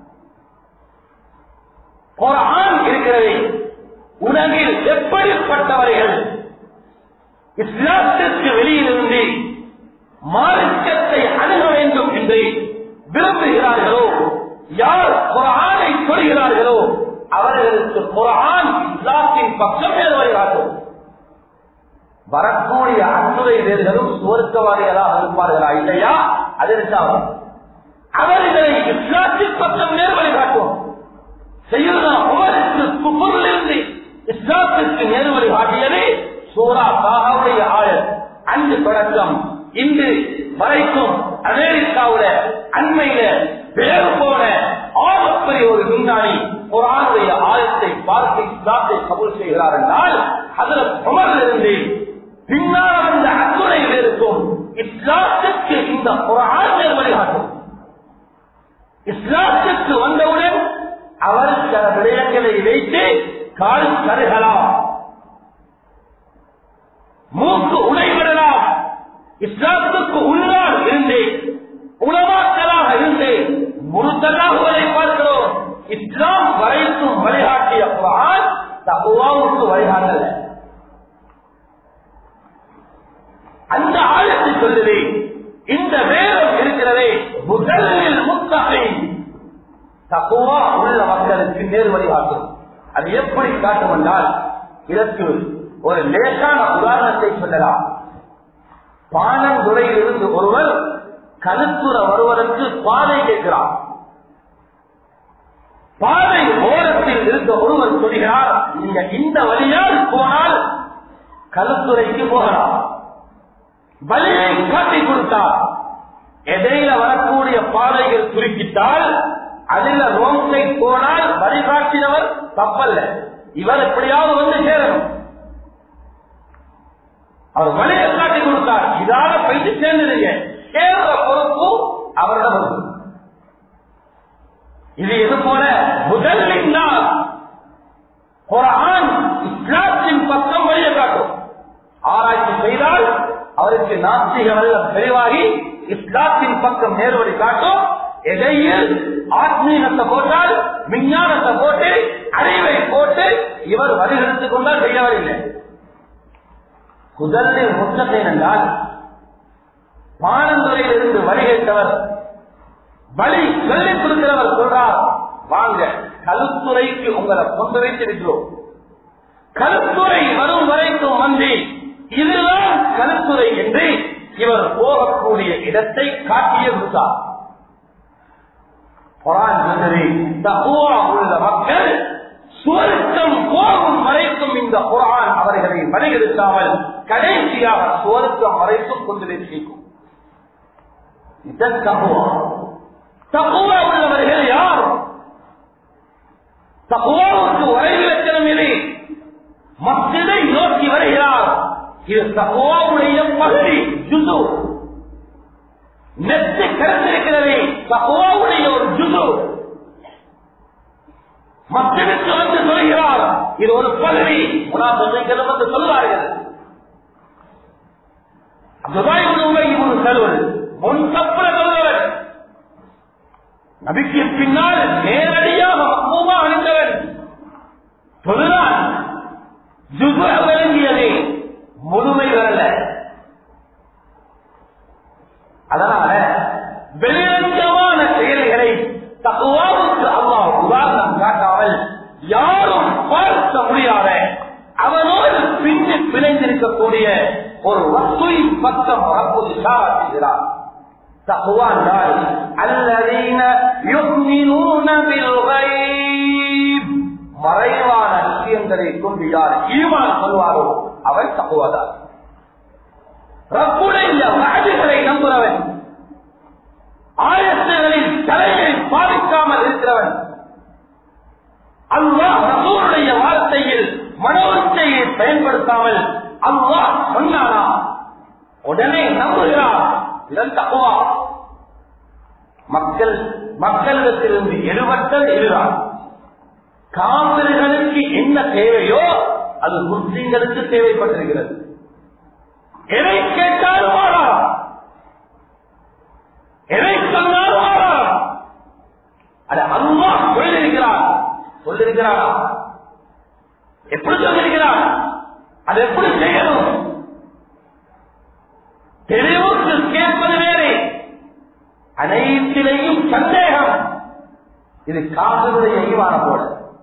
ஒரு ஆண் இருக்கிறது உலகில் எப்படிப்பட்டவர்கள் இஸ்லாத்திற்கு வெளியிலிருந்து மார்க்கத்தை அணுக வேண்டும் என்று விரும்புகிறார்களோ யார் குரானை சொல்கிறார்களோ அவர்களுக்கு குரான் இஸ்லாத்தின் பக்கம் வருகிறார்கள் வரக்கூடிய அத்துறை வேர்களும் சுவர்க்கவாதிகளாக இருப்பார்களா இல்லையா அதற்காக அவர்களை இஸ்லாத்தின் பக்கம் நேர் வழிகாட்டும் செய்யுதா உமருக்கு குப்பரிலிருந்து இஸ்லாத்திற்கு நேர் வழிகாட்டியது சூரா சாகாவுடைய ஆயர் அன்று தொடக்கம் இன்று வரைக்கும் அமெரிக்காவுல அண்மையில பேர் போன ஆகப்பெரிய ஒரு விஞ்ஞானி ஒரு ஆணுடைய ஆயத்தை பார்த்து இஸ்லாத்தை கபூல் செய்கிறார் என்றால் அதில் உமரிலிருந்து பின்னால் வந்த அத்துணை பேருக்கும் இஸ்லாத்துக்கு இந்த குரான் வழிகாட்டும் இஸ்லாத்துக்கு வந்தவுடன் அவர் சில விடயங்களை வைத்து கால் கருகலாம் மூக்கு உடைவிடலாம் இஸ்லாத்துக்கு உள்ளால் இருந்து உணவாக்களாக இருந்து முழுத்தலாகுவதை பார்க்கிறோம் இஸ்லாம் வரைக்கும் வழிகாட்டிய குரான் தகுவாவுக்கு வழிகாட்டல அந்த ஆழத்தை சொல்லுது இந்த வேதம் இருக்கிறதே முதலில் முத்தகை தக்குவா உள்ள மக்களுக்கு நேர் வழிகாட்டும் அது எப்படி காட்டும் என்றால் இதற்கு ஒரு லேசான உதாரணத்தை சொல்லலாம் பானந்துறையில் இருந்து ஒருவர் கழுத்துற வருவதற்கு பாதை கேட்கிறார் பாதை ஓரத்தில் இருந்த ஒருவர் சொல்கிறார் நீங்க இந்த வழியால் போனால் கழுத்துறைக்கு போகலாம் வழியை காட்டி கொடுத்தார் இடையில வரக்கூடிய பாதைகள் குறுக்கிட்டால் அதில் ரோங் சைட் போனால் வழிகாட்டினவர் தப்பல்ல இவர் எப்படியாவது வந்து சேரணும் அவர் வழியை காட்டி கொடுத்தார் இதால போயிட்டு சேர்ந்துருங்க சேர்ற பொறுப்பு அவரிடம் வந்து இது எது போல முதலில் நாள் ஒரு ஆண் இஸ்லாத்தின் பக்கம் வழியை காட்டும் ஆராய்ச்சி செய்தால் அவருக்கு நாஸ்திக வெள்ளம் தெளிவாகி இஸ்லாத்தின் பக்கம் நேர்வழி காட்டும் எதையில் ஆத்மீகத்தை போட்டால் விஞ்ஞானத்தை போட்டு அறிவை போட்டு இவர் வழிகெடுத்துக் கொண்டால் செய்யவில்லை முதலில் முத்தத்தை என்றால் பானந்துறையில் இருந்து வழிகேட்டவர் வழி சொல்லிக் கொடுக்கிறவர் சொல்றார் வாங்க கழுத்துறைக்கு உங்களை கொண்டு வைத்திருக்கிறோம் கருத்துறை வரும் வரைக்கும் வந்து இதுதான் கருத்துறை என்று இவர் போகக்கூடிய இடத்தை காட்டிய கொடுத்தார் குரான் சொன்னது தகுவா உள்ள மக்கள் சுவருக்கம் போகும் வரைக்கும் இந்த குரான் அவர்களை வழிகெடுக்காமல் கடைசியாக சுவருக்கம் வரைக்கும் கொண்டு சேர்க்கும் இதன் தகுவா தகுவா உள்ளவர்கள் யார் தகுவாவுக்கு ஒரே லட்சணம் இது மக்களை நோக்கி வருகிறார் இது தகுவாவுடைய பகுதி ஜுது நெத்து கிடந்திருக்கிறது தகுவாவுடைய ஒரு ஜுது மக்களுக்கு வந்து சொல்கிறார் இது ஒரு பகுதி முனாபிகள் வந்து சொல்வார்கள் அப்துல்லாஹி இப்னு உபை இப்னு சலூல் முன் தப்புற சொல்றவர் நபிக்கு பின்னால் நேரடியாக மக்மூமா அணிந்தவன் சொல்லுதான் ஜுது விளங்கியது முழுமை வரல அதனால வெளிரங்கமான செயல்களை தகுவாவுக்கு அல்லாஹ் உதாரணம் காட்டாமல் யாரும் பார்க்க முடியாத அவனோடு பின்னு பிணைந்திருக்கக்கூடிய ஒரு வஸ்துவை பக்கம் ரப்பு இஷாராட்டுகிறார் تقوى النار الذين يؤمنون بالغيب மறைவான விஷயங்களை கொண்டு யார் ஈமான் சொல்வாரோ அவன் தகுவதார் ரப்புடைய வாதிகளை நம்புறவன் ஆயத்துகளின் தலையை பாதிக்காமல் இருக்கிறவன் அல்லாஹ் ரசூருடைய வார்த்தையில் மனோச்சையை பயன்படுத்தாமல் அல்லாஹ் சொன்னானா உடனே நம்புகிறார் இதன் தகுவா மக்கள் மக்களிடத்திலிருந்து எடுபட்டல் இதுதான் காவிர்களுக்கு என்ன தேவையோ அது முஸ்லிம்களுக்கு தேவைப்பட்டிருக்கிறது எதை கேட்டாலும் வாழாம் எதை சொன்னாலும் வாழாம் அது அம்மா சொல்லிருக்கிறார் சொல்லிருக்கிறாரா எப்படி சொல்லிருக்கிறார் அது எப்படி செய்யணும் தெளிவுக்கு கேட்பது வேறு அனைத்திலையும் சந்தேகம் இது காதலுடைய ஈவான போல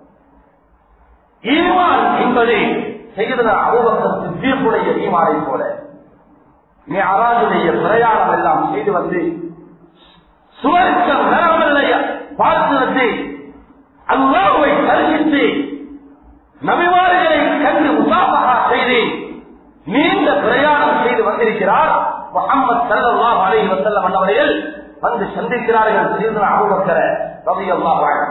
ஈமான் என்பது செய்கிற அபுபக்கர் சித்தியப்புடைய ஈமானை போல நீ அராஜுடைய பிரயாணம் எல்லாம் செய்து வந்து சுவர்க்கம் நரமல்லைய பார்த்து வந்து அல்லாஹுவை தரிசித்து நபிமார்களை கண்டு முசாபகா செய்து நீண்ட பிரயாணம் செய்து வந்திருக்கிறார் முகமது சல்லாஹ் அலி வசல்லம் அண்ணவர்கள் வந்து சந்திக்கிறார்கள் செய்த அபுபக்கர ரவி அல்லாஹ்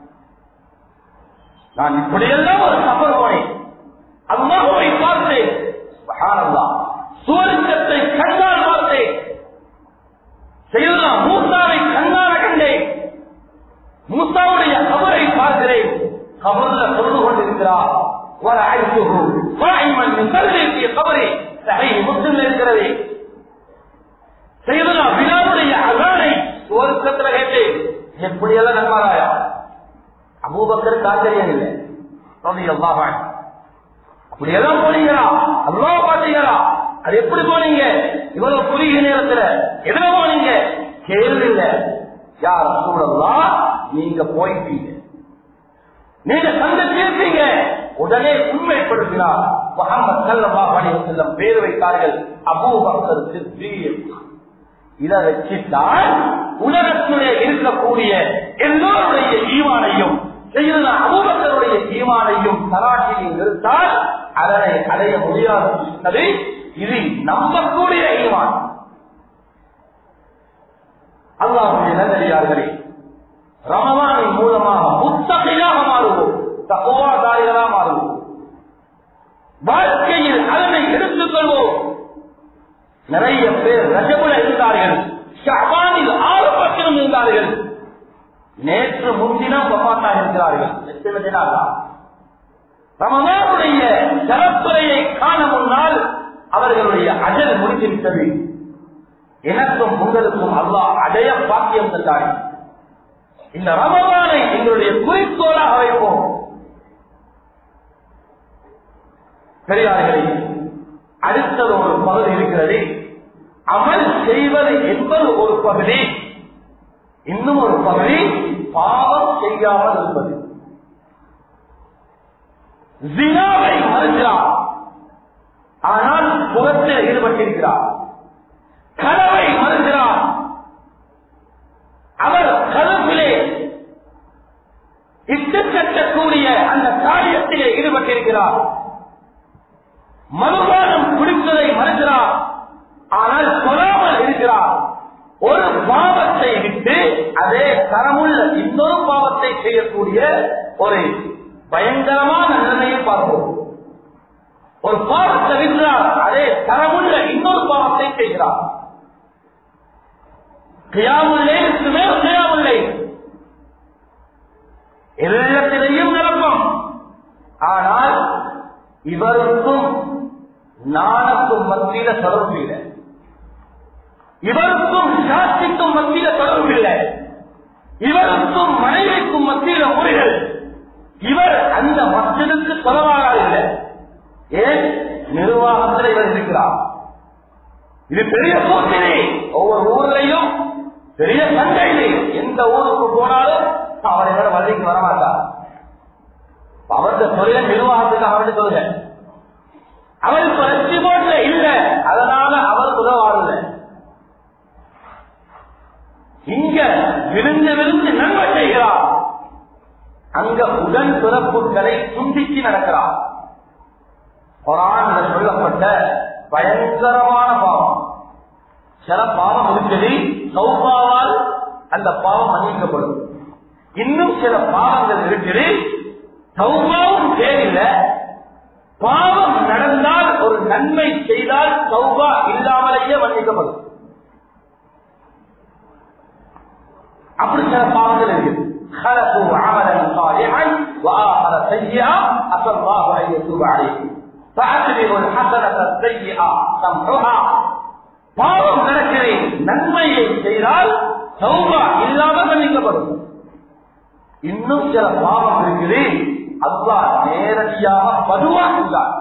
நான் இப்படியெல்லாம் ஒரு சஃபர் போனேன் அல்லாஹுவை பார்த்தேன் சுபஹானல்லா சுவர்க்கத்தை கண்ணால் பார்த்தேன் செய்தா மூசாவை கண்ணால் கண்டேன் மூசாவுடைய கபரை பார்க்கிறேன் கபர்ல தொழுது கொண்டிருக்கிறார் ஒரு ஆய்வு சாய்மன் கருதேசிய கபரை சகை முஸ்லிம் இருக்கிறது செய்தா வினாவுடைய அகானை சுவர்க்கத்தில் கேட்டேன் எப்படியெல்லாம் நன்மாராயா அபூபக்கருக்கு ஆச்சரியம் இல்லை ரவி அல்லாஹான் அப்படி எல்லாம் போனீங்களா அவ்வளோ பாத்தீங்களா அது எப்படி போனீங்க இவ்வளவு குறுகிய நேரத்துல எதுல போனீங்க கேள்வி இல்ல யார் சூழல்லாம் நீங்க போயிட்டீங்க நீங்க சந்திச்சிருக்கீங்க உடனே உண்மைப்படுத்தினார் முகமது சல்லா அலி செல்லம் பேர் வைத்தார்கள் அபூபக்கர் சித்தீர் இதை வச்சுத்தான் உலகத்திலே இருக்கக்கூடிய எல்லோருடைய ஈவானையும் செய்த அபூபக்கருடைய ஈமானையும் தராட்டியில் நிறுத்தால் அதனை அடைய முடியாது என்பது இது நம்பக்கூடிய ஈமான் அல்லாஹுடைய நல்லடியார்களே ரமவானின் மூலமாக புத்தகையாக மாறுவோம் தகுவாதாரிகளாக மாறுவோம் வாழ்க்கையில் அதனை எடுத்துக் கொள்வோம் நிறைய பேர் ரஜபுல இருந்தார்கள் ஷபானில் ஆரம்பத்திலும் இருந்தார்கள் நேற்று முன்தினம் பப்பாத்தாக இருக்கிறார்கள் எத்தனை தினாலா ரமதானுடைய சரத்துறையை காண முன்னால் அவர்களுடைய அஜல் முடிந்துவிட்டது எனக்கும் உங்களுக்கும் அல்லாஹ் அடைய பாக்கியம் தந்தார் இந்த ரமதானை எங்களுடைய குறிக்கோளாக வைப்போம் பெரியார்களே அடுத்தது ஒரு பகுதி இருக்கிறது அமல் செய்வது என்பது ஒரு பகுதி இன்னும் ஒரு பகுதி பாவம் செய்யாமல் இருப்பது ஜினாவை மறுக்கிறார் ஆனால் புறத்தில் ஈடுபட்டிருக்கிறார் கனவை மறுக்கிறார் அவர் கலப்பிலே இட்டு கட்டக்கூடிய அந்த காரியத்திலே ஈடுபட்டிருக்கிறார் மதுபானம் குடிப்பதை மறுக்கிறார் ஆனால் சொல்லாமல் இருக்கிறார் ஒரு பாவத்தை விட்டு அதே தரமுள்ள இன்னொரு பாவத்தை செய்யக்கூடிய ஒரு பயங்கரமான நிலைமையை பார்ப்போம் ஒரு பாவத்தை விடுறார் அதே தரமுள்ள இன்னொரு பாவத்தை செய்கிறார் கியாமுல்லை மேல் கியாமுல்லை எல்லாத்திலையும் நிரப்பம் ஆனால் இவருக்கும் நானுக்கும் மத்தியில தொடர்பு இல்லை இவருக்கும் சாட்சிக்கும் மத்தியில தொடர்பு இல்லை இவருக்கும் மனைவிக்கும் மத்தியில முறைகள் இவர் அந்த மஸ்ஜிதுக்கு தொடர்பாக இல்லை ஏன் நிர்வாகத்தில் இவர் இருக்கிறார் இது பெரிய சோதனை ஒவ்வொரு ஊர்லயும் பெரிய சண்டையிலே எந்த ஊருக்கு போனாலும் அவர் என்னோட வள்ளிக்கு வரமாட்டார் அவருடைய தொழில நிர்வாகத்துக்கு அவருடைய தொழில அவருக்கு வெற்றி போட்ட இல்ல அதனால அவர் உதவாடல இங்க விழுந்து விழுந்து நன்மை செய்கிறார் அங்க உடன் பிறப்புகளை துண்டிச்சு நடக்கிறார் குரான் சொல்லப்பட்ட பயங்கரமான பாவம் சில பாவம் இருக்குது சௌபாவால் அந்த பாவம் மன்னிக்கப்படும் இன்னும் சில பாவங்கள் இருக்குது சௌபாவும் தேவையில்லை பாவம் நடந்தால் ஒரு நன்மை செய்தால் சௌபா இல்லாமலேயே மன்னிக்கப்படும் அப்படி சில பாவங்கள் இருக்குது خلقوا عملا صالحا واخر سيئا عسى الله ان يتوب عليكم فأتبعوا الحسنة السيئة تمحها பாவம் நடக்கிறேன் நன்மையை செய்தால் சௌபா இல்லாமல் மன்னிக்கப்படும் இன்னும் சில பாவம் இருக்குது அல்லா நேரடியாக பதுவாக்குகிறார்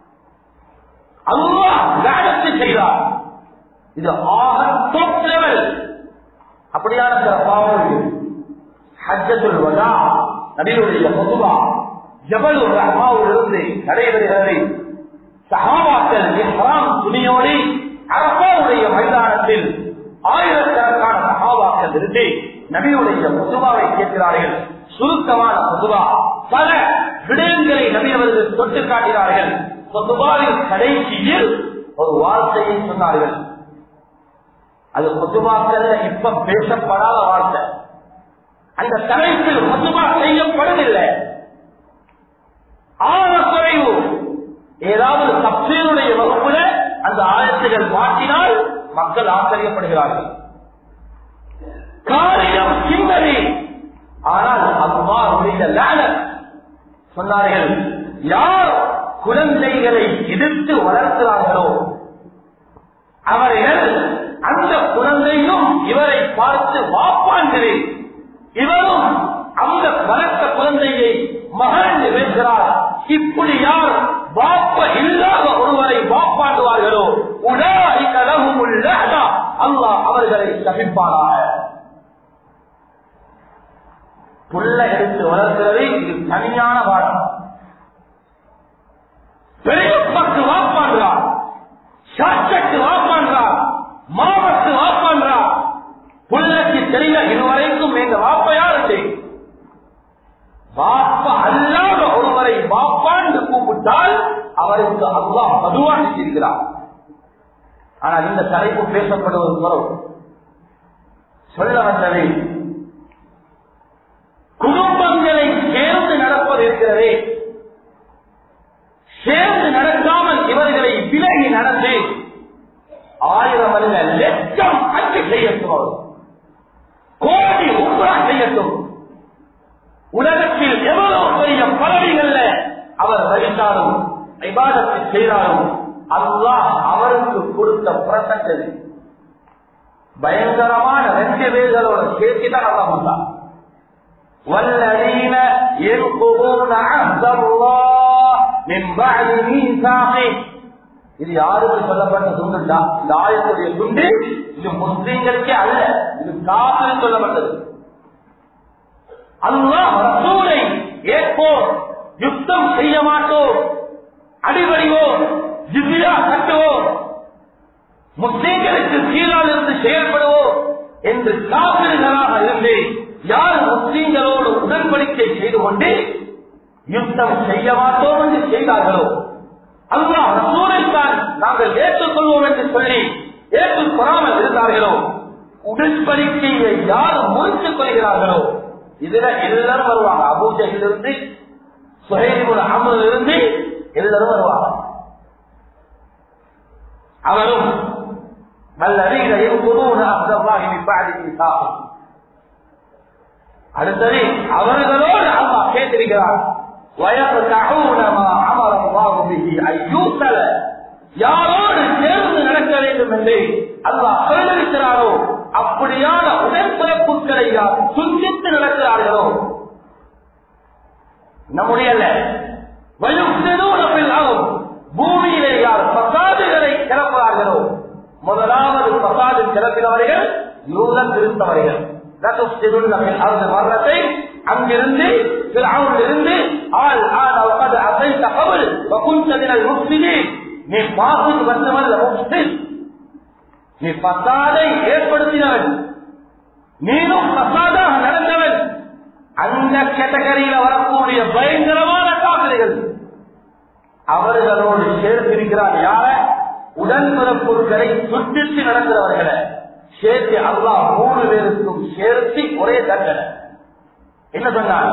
அல்லா லாடத்தை செய்தார் இது ஆக டாப் லெவல் அப்படியான சில பாவம் இருக்குது ஹஜ்ஜத்துல் வதா நபியுடைய பொதுவா ஜபலுர் ரஹ்மாவிலிருந்து நடைபெறுகிறது சஹாபாக்கள் இஹ்ராம் துணியோடு அரபாவுடைய மைதானத்தில் ஆயிரக்கணக்கான சஹாபாக்கள் இருந்து நபியுடைய பொதுவாவை கேட்கிறார்கள் சுருக்கமான பொதுவா பல விடயங்களை நபி அவர்கள் தொட்டு காட்டினார்கள் பொதுவாவின் கடைசியில் ஒரு வார்த்தையை சொன்னார்கள் அது பொதுவாக்கள் இப்ப பேசப்படாத வார்த்தை அந்த தலைப்பில் பொதுவா செய்யப்படவில்லை ஆழ குறைவு ஏதாவது தப்சீருடைய வகுப்புல அந்த ஆயத்துகள் மாற்றினால் மக்கள் ஆச்சரியப்படுகிறார்கள் காரியம் சிந்தனை ஆனால் அம்மாவுடைய லேனர் சொன்னார்கள் யார் குழந்தைகளை எதிர்த்து வளர்க்கிறார்களோ அவர்கள் அந்த குழந்தையும் இவரை பார்த்து வாப்பான்கிறேன் இவரும் அந்த வளர்த்த குழந்தையை மகன் பேசுகிறார் இப்படி யார் வாப்ப இல்லாத ஒருவரை வாப்பாடுவார்களோ உடாய் கலவும் உள்ள அல்லாஹ் அவர்களை சபிப்பானாக புள்ள எடுத்து வளர்க்கிறது இது தனியான பாடம் பெரியப்பக்கு வாப்பாடுறார் சாட்சக்கு வாப்பாடுறார் மாமக்கு வாப்பாடுறார் புள்ளக்கு தெரியல இதுவரைக்கும் எங்க வாப்ப யாரு வாப்ப அல்லாத ஒருவரை வாப்பாண்டு கூப்பிட்டால் அவருக்கு அல்லாஹ் மதுவாக இருக்கிறார் ஆனால் இந்த தலைப்பு பேசப்படுவது குறவு சொல்ல வந்ததை குடும்பங்களை சேர்ந்து நடப்பது இருக்கிறதே சேர்ந்து நடக்காமல் இவர்களை விலகி நடந்து ஆயிரம் அல்ல லட்சம் அச்சு செய்யட்டும் அவர் கோடி உப்ரா செய்யட்டும் உலகத்தில் எவ்வளவு பெரிய பதவிகள்ல அவர் வகித்தாலும் விவாதத்தை செய்தாலும் அல்லாஹ் அவருக்கு கொடுத்த பிரசங்கது பயங்கரமான ரெண்டு பேர்களோட சேர்த்துதான் அல்லா வந்தான் والذين ينقضون عهد الله من بعد ميثاقه இது யாருக்கு சொல்லப்பட்ட துண்டுண்டா இந்த ஆயத்துடைய துண்டு இது முஸ்லிம்களுக்கே அல்ல இது காப்பில் சொல்லப்பட்டது அல்லாஹ் ரசூலை ஏற்போம் யுத்தம் செய்ய மாட்டோம் அடிபடிவோம் ஜிசியா கட்டுவோம் முஸ்லிம்களுக்கு கீழால் இருந்து செயல்படுவோம் என்று காப்பிர்களாக இருந்து யார் முஸ்லிம்களோடு உடன்படிக்கை செய்து கொண்டு யுத்தம் செய்ய மாட்டோம் என்று செய்தார்களோ அல்லாஹ் ரசூலைத்தான் நாங்கள் ஏற்றுக்கொள்வோம் என்று சொல்லி ஏற்றுக்கொள்ளாமல் இருந்தார்களோ உடன்படிக்கையை யார் முறித்துக் கொள்கிறார்களோ இதுல எல்லாரும் வருவாங்க அபூஜையில் இருந்து சுஹேபுல் அமல் இருந்து எல்லாரும் வருவாங்க அவரும் الذين ينقضون عهد الله من بعد ميثاقه அடுத்தது அவர்களோடு அல்லாஹ் கேட்டிருக்கிறார் وَيَقْطَعُونَ مَا أَمَرَ اللَّهُ بِهِ أَن يُوصَلَ யாரோடு சேர்ந்து நடக்க வேண்டும் என்று அல்லாஹ் சொல்லிருக்கிறாரோ அப்படியான உடன்பிறப்புகளை யார் சுஞ்சித்து நடக்கிறார்களோ நம்முடைய வயுக்தினூனபில்லாகும் பூமியிலே யார் பசாதுகளை கிளப்புகிறார்களோ முதலாவது பசாது கிளப்பினவர்கள் யூதன் திருத்தவர்கள் மரணத்தை அங்கிருந்து இருந்து ஆள் ஆள் அவகது அசைத்த கவல் வகுந்ததினல் முஸ்லிமே நீ பாசுக்கு வந்தவன் முஸ்லிம் நீ பசாதை ஏற்படுத்தினவன் நீனும் பசாதாக நடந்தவன் அந்த கேட்டகரியில வரக்கூடிய பயங்கரமான காவிரிகள் அவர்களோடு சேர்த்திருக்கிறார் யார உடன்பிறப்புகளை சுற்றித்து நடக்கிறவர்களை சேர்த்து அல்லாஹ் மூணு பேருக்கும் சேர்த்து ஒரே தண்டனை என்ன சொன்னார்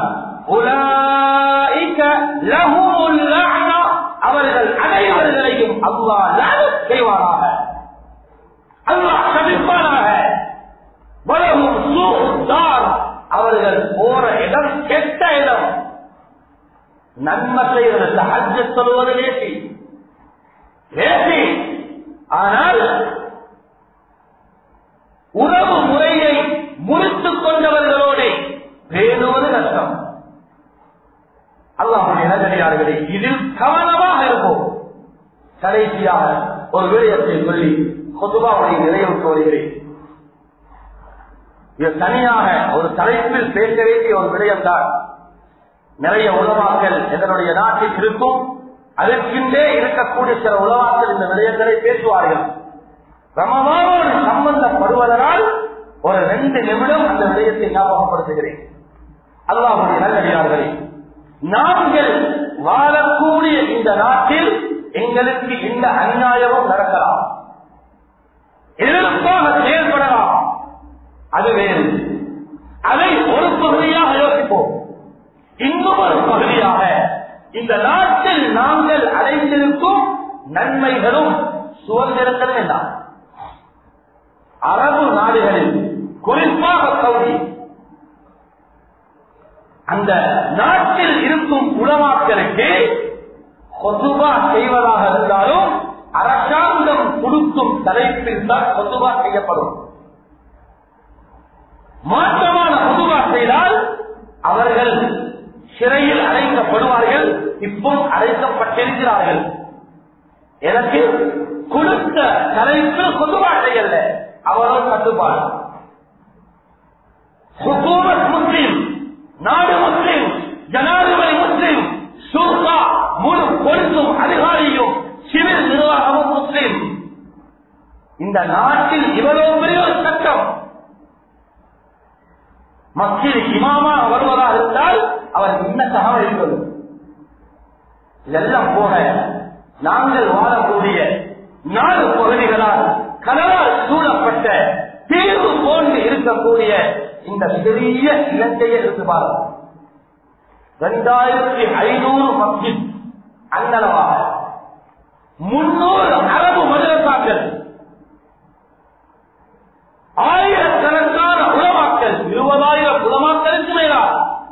அவர்கள் அனைவர்களையும் அல்லாஹ் செய்வாராக அல்லாஹ் சபிப்பானாக வலகும் சூத்தார் அவர்கள் போற இடம் கெட்ட இடம் நன்மை செய்வது ஹஜ்ஜ சொல்வது லேசி லேசி ஆனால் உறவு முறையை முறித்துக் கொண்டவர்களோடு பேணுவது கஷ்டம் அல்லாஹுடைய நகரியார்களே இதில் கவனமாக இருப்போம் கடைசியாக ஒரு விடயத்தை சொல்லி கொதுபாவுடைய நிறைவுக்கு வருகிறேன் இது தனியாக ஒரு தலைப்பில் பேச வேண்டிய ஒரு விடயம்தான் நிறைய உலமாக்கள் இதனுடைய நாட்டில் இருக்கும் அதற்கின்றே இருக்கக்கூடிய சில உலமாக்கள் இந்த விடயங்களை பேசுவார்கள் ரமவானோடு சம்பந்தப்படுவதனால் ஒரு ரெண்டு நிமிடம் அந்த விடயத்தை ஞாபகப்படுத்துகிறேன் அல்லாஹுடைய நல்லடியார்களே நாங்கள் வாழக்கூடிய இந்த நாட்டில் எங்களுக்கு இந்த அநியாயமும் நடக்கலாம் எதிர்ப்பாக செயல்படலாம் அது வேறு அதை ஒரு பகுதியாக யோசிப்போம் இன்னும் ஒரு பகுதியாக இந்த நாட்டில் நாங்கள் அடைந்திருக்கும் நன்மைகளும் சுதந்திரங்களும் என்ன அரபு நாடுகளில் குறிப்பாக சவுதி அந்த நாட்டில் இருக்கும் உலமாக்களுக்கு கொசுபா செய்வதாக இருந்தாலும் அரசாங்கம் கொடுக்கும் தலைப்பில் தான் கொசுபா செய்யப்படும் மாற்றமான பொதுவா செய்தால் அவர்கள் சிறையில் அடைக்கப்படுவார்கள் இப்போ அடைக்கப்பட்டிருக்கிறார்கள் எனக்கு கொடுத்த தலைப்பு பொதுவா செய்யல அவர்கள் கட்டுப்பாடு சுகூமத் முஸ்லிம் நாடு முஸ்லிம் ஜனாதிபதி முஸ்லிம் சூர்கா முழு பொருத்தும் அதிகாரியும் சிவில் நிர்வாகமும் முஸ்லிம் இந்த நாட்டில் இவ்வளவு பெரிய ஒரு சட்டம் மத்தியில் இமாமாக வருவதாக இருந்தால் அவர் என்ன தகவல் இருப்பது இதெல்லாம் போக நாங்கள் வாழக்கூடிய நாடு பகுதிகளால் கடலால் சூழப்பட்ட தீர்வு போன்று இருக்கக்கூடிய இந்த சிறிய இலங்கையை இருந்து பாருங்கள் இரண்டாயிரத்தி ஐநூறு மஸ்ஜித் அன்னளவாக முன்னூறு அரபு மதுரசாக்கள் ஆயிரக்கணக்கான உலமாக்கள் இருபதாயிரம் உலமாக்களுக்கு மேலாக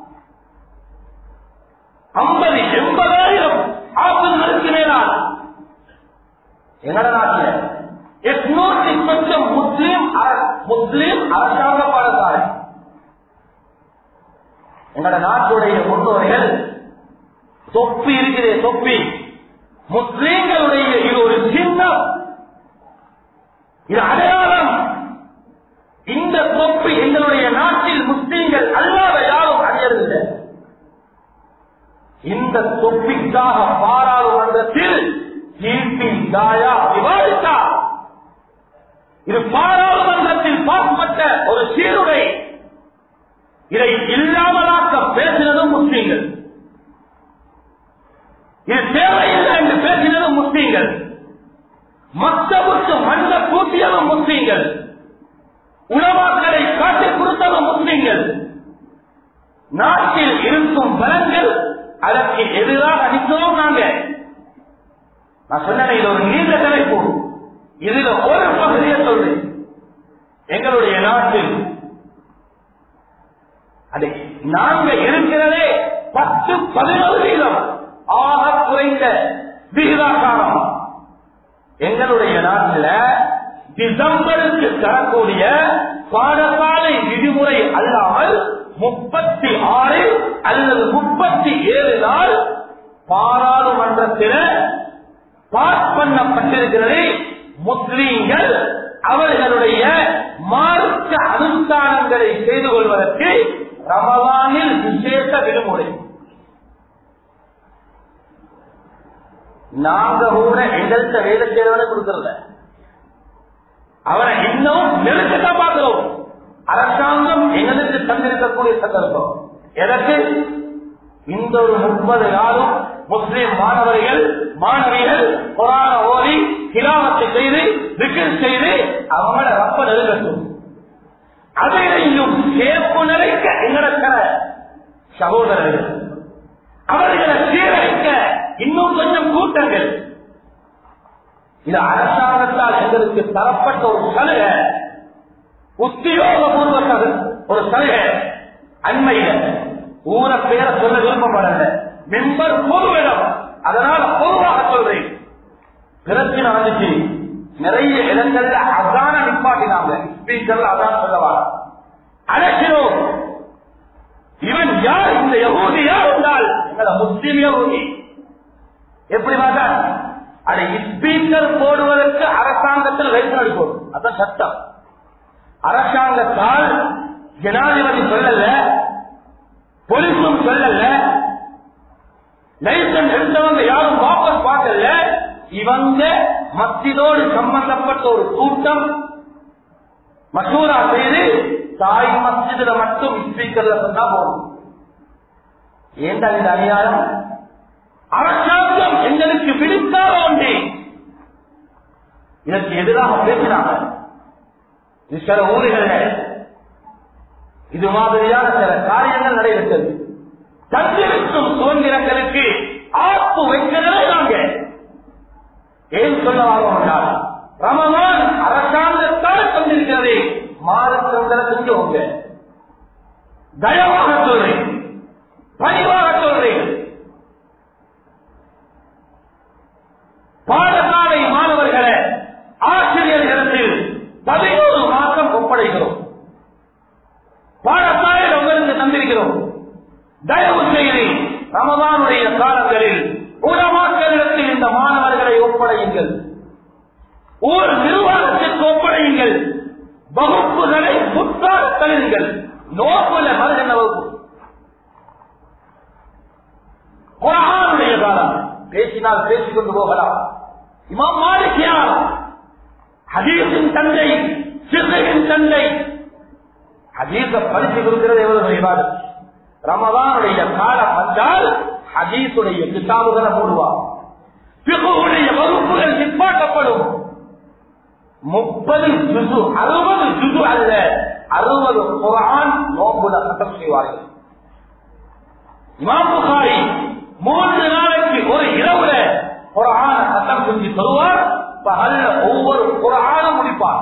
ஐம்பது எண்பதாயிரம் ஆப்பிள்களுக்கு மேலாக எங்கட நாட்டில் எட்நூத்தி சொச்சம் முஸ்லீம் முஸ்லீம் அரசாங்க பாடசாலை எங்கட நாட்டுடைய முன்னோர்கள் தொப்பி இருக்கிறே தொப்பி முஸ்லீம்களுடைய இது ஒரு சின்னம் இது அடையாளம் இந்த தொப்பி எங்களுடைய நாட்டில் முஸ்லீம்கள் அல்லாத யாரும் அணியதில்லை இந்த தொப்பிக்காக பாராளுமன்றத்தில் கீர்த்தி தாயா விவாதித்தார் இது பாராளுமன்றத்தில் பார்க்கப்பட்ட ஒரு சீருடை இதை இல்லாமலாக்க பேசினதும் முஸ்லீம்கள் இது தேவையில்லை என்று பேசினதும் முஸ்லீம்கள் மற்றவருக்கு மண்ண கூட்டியதும் முஸ்லீம்கள் உணவாக்களை காட்டிக் கொடுத்ததும் முஸ்லீம்கள் நாட்டில் இருக்கும் பலங்கள் அதற்கு எதிராக அடித்தோம் நாங்க நான் சொன்னேன் இது ஒரு நீண்ட தலைப்பு இதுல ஒரு பகுதியை சொல்றேன் எங்களுடைய நாட்டில் அது நாங்க இருக்கிறதே பத்து பதினோரு வீதம் ஆக குறைந்த விகிதாக்காரம் எங்களுடைய நாட்டில் டிசம்பருக்கு தரக்கூடிய பாடசாலை விதிமுறை அல்லாமல் முப்பத்தி ஆறு அல்லது முப்பத்தி ஏழு நாள் பாராளுமன்றத்தில் பாஸ் பண்ணப்பட்டிருக்கிறது முஸ்லீம்கள் அவர்களுடைய மார்க்க அனுஷ்டானங்களை செய்து கொள்வதற்கு ரமலானில் விசேஷ விடுமுறை நாங்க கூட எங்கள்கிட்ட வேலை செய்யறவனை கொடுக்கறத அவனை இன்னும் நெருக்கத்தான் பார்க்கிறோம் அரசாங்கம் எங்களுக்கு தந்திருக்கக்கூடிய சந்தர்ப்பம் எதற்கு இந்த ஒரு முப்பது நாளும் முஸ்லிம் மாணவர்கள் மாணவிகள் புராண ஓதி கிராமத்தை செய்து விக்கில் செய்து அவங்கள ரப்ப நெருங்கட்டும் அதையும் சேர்ப்பு நிறைக்க எங்களுக்கிற சகோதரர்கள் அவர்களை சீரழிக்க இன்னும் கொஞ்சம் கூட்டங்கள் இது அரசாங்கத்தால் எங்களுக்கு தரப்பட்ட ஒரு சலுகை உத்தியோகபூர்வ சலுகை ஒரு சலுகை அண்மையில ஊர பேரை சொல்ல விருப்பப்படல மெம்பர் பொதுவிடம் அதனால பொதுவாக சொல்றேன் பிரச்சனை வந்துச்சு நிறைய இடங்கள்ல அதான நிப்பாட்டினாங்க ஸ்பீக்கர்ல அதான் சொல்லவா அழைக்கிறோம் இவன் யார் இந்த யகூதி யார் என்றால் எங்களை முஸ்லீம் யகூதி எப்படி பார்த்தா அதை ஸ்பீக்கர் போடுவதற்கு அரசாங்கத்தில் லைசன்ஸ் போடும் அதான் சட்டம் அரசாங்கத்தால் ஜனாதிபதி சொல்லல போலீஸும் சொல்லல லைசன்ஸ் எடுத்தவங்க யாரும் வாபஸ் பார்க்கல இவங்க மத்தியோடு சம்பந்தப்பட்ட ஒரு கூட்டம் மசூரா செய்து தாய் மஸ்ஜிதுல மட்டும் ஸ்பீக்கர்ல சொன்னா போதும் ஏண்டா இந்த அநியாயம் அரசாங்கம் எங்களுக்கு விடுத்தாரோ ஒன்றே இதற்கு எதிராக பேசினாங்க இது சில ஊர்களில் இது மாதிரியான சில காரியங்கள் நடைபெற்றது தந்திருக்கும் சுதந்திரங்களுக்கு ஆப்பு வைக்கிறதே நாங்க ஏன் சொல்ல வாங்க ரமலான் அரசாங்கத்தால் தந்திருக்கிறது மாறு சுதந்திரம் செஞ்சவங்க தயவாக சொல்றேன் பணிவாக சொல்றேன் பாடசாலை மாணவர்களை ஆசிரியர்களிடத்தில் பதினோரு மாசம் ஒப்படைக்கிறோம் பாடசாலையில் உங்களுக்கு தந்திருக்கிறோம் தயவு செய்து ரமதானுடைய காலங்களில் உலமாக்களிடத்தில் இந்த மாணவர்களை ஒப்படையுங்கள் ஊர் நிர்வாகத்திற்கு ஒப்படையுங்கள் வகுப்புகளை முற்றாக தழுங்கள் நோக்குல மருகின வகுப்பு குரானுடைய காலம் பேசினால் பேசிக்கொண்டு போகலாம் இமாம் மாலிக் யார் ஹதீஸின் தந்தை சிறுகையின் தந்தை ஹதீஸ படித்து கொடுக்கிறது எவ்வளவு விவாதம் ரமதானுடைய காலம் வந்தால் ஹதீஸுடைய கிதாபுகளை மூடுவார் பிகுடைய வகுப்புகள் நிப்பாட்டப்படும் முப்பது ஜுசு அறுபது ஜுசு அல்ல அறுபது குரான் நோம்புல சட்டம் செய்வார்கள் இமாம் புகாரி மூன்று நாளைக்கு ஒரு இரவுல குரான சட்டம் செஞ்சு தருவார் பகல்ல ஒவ்வொரு குரானும் முடிப்பார்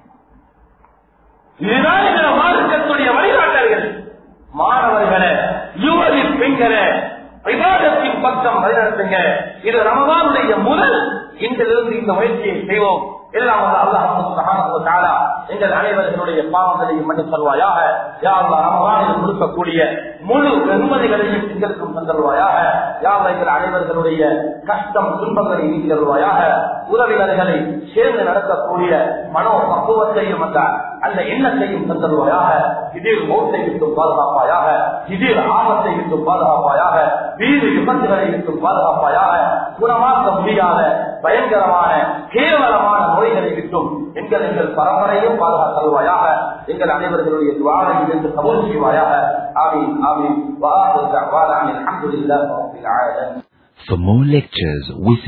இதுதான் இந்த மார்க்கத்துடைய வழிகாட்டல்கள் மாணவர்களை யுவதி பெண்களை விவாதத்தின் பக்கம் வழிநடத்துங்க இது ரமதானுடைய முதல் இன்றிலிருந்து இந்த முயற்சியை செய்வோம் எல்லாம் அல்லாஹ் எங்கள் அனைவர்களுடைய பாவங்களையும் மன்னித் தருவாயாக யா அல்லாஹ் ரமதானில் கொடுக்கக்கூடிய முழு வெகுமதிகளையும் எங்களுக்கும் தந்தருவாயாக யா அல்லாஹ் எங்கள் அனைவர்களுடைய கஷ்டம் துன்பங்களை நீக்கி தருவாயாக உறவினர்களை சேர்ந்து நடக்கக்கூடிய மனோ பக்குவத்தையும் அந்த அந்த எண்ணத்தையும் தந்தருவாயாக திடீர் மௌத்தை விட்டும் பாதுகாப்பாயாக திடீர் ஆபத்தை விட்டும் பாதுகாப்பாயாக வீடு விபத்துகளை விட்டும் பாதுகாப்பாயாக குணமாக்க முடியாத பயங்கரமான கேவலமான நோய்களை விட்டும் எங்கள் எங்கள் பரம்பரையும் பாதுகாத்தல்வாயாக எங்கள் அனைவர்களுடைய துவாரை இருந்து கபூல் செய்வாயாக ஆமீன் ஆமீன் வாஹு தஅவானா அல்ஹம்துலில்லாஹி ரப்பில் ஆலமீன் For more lectures, visit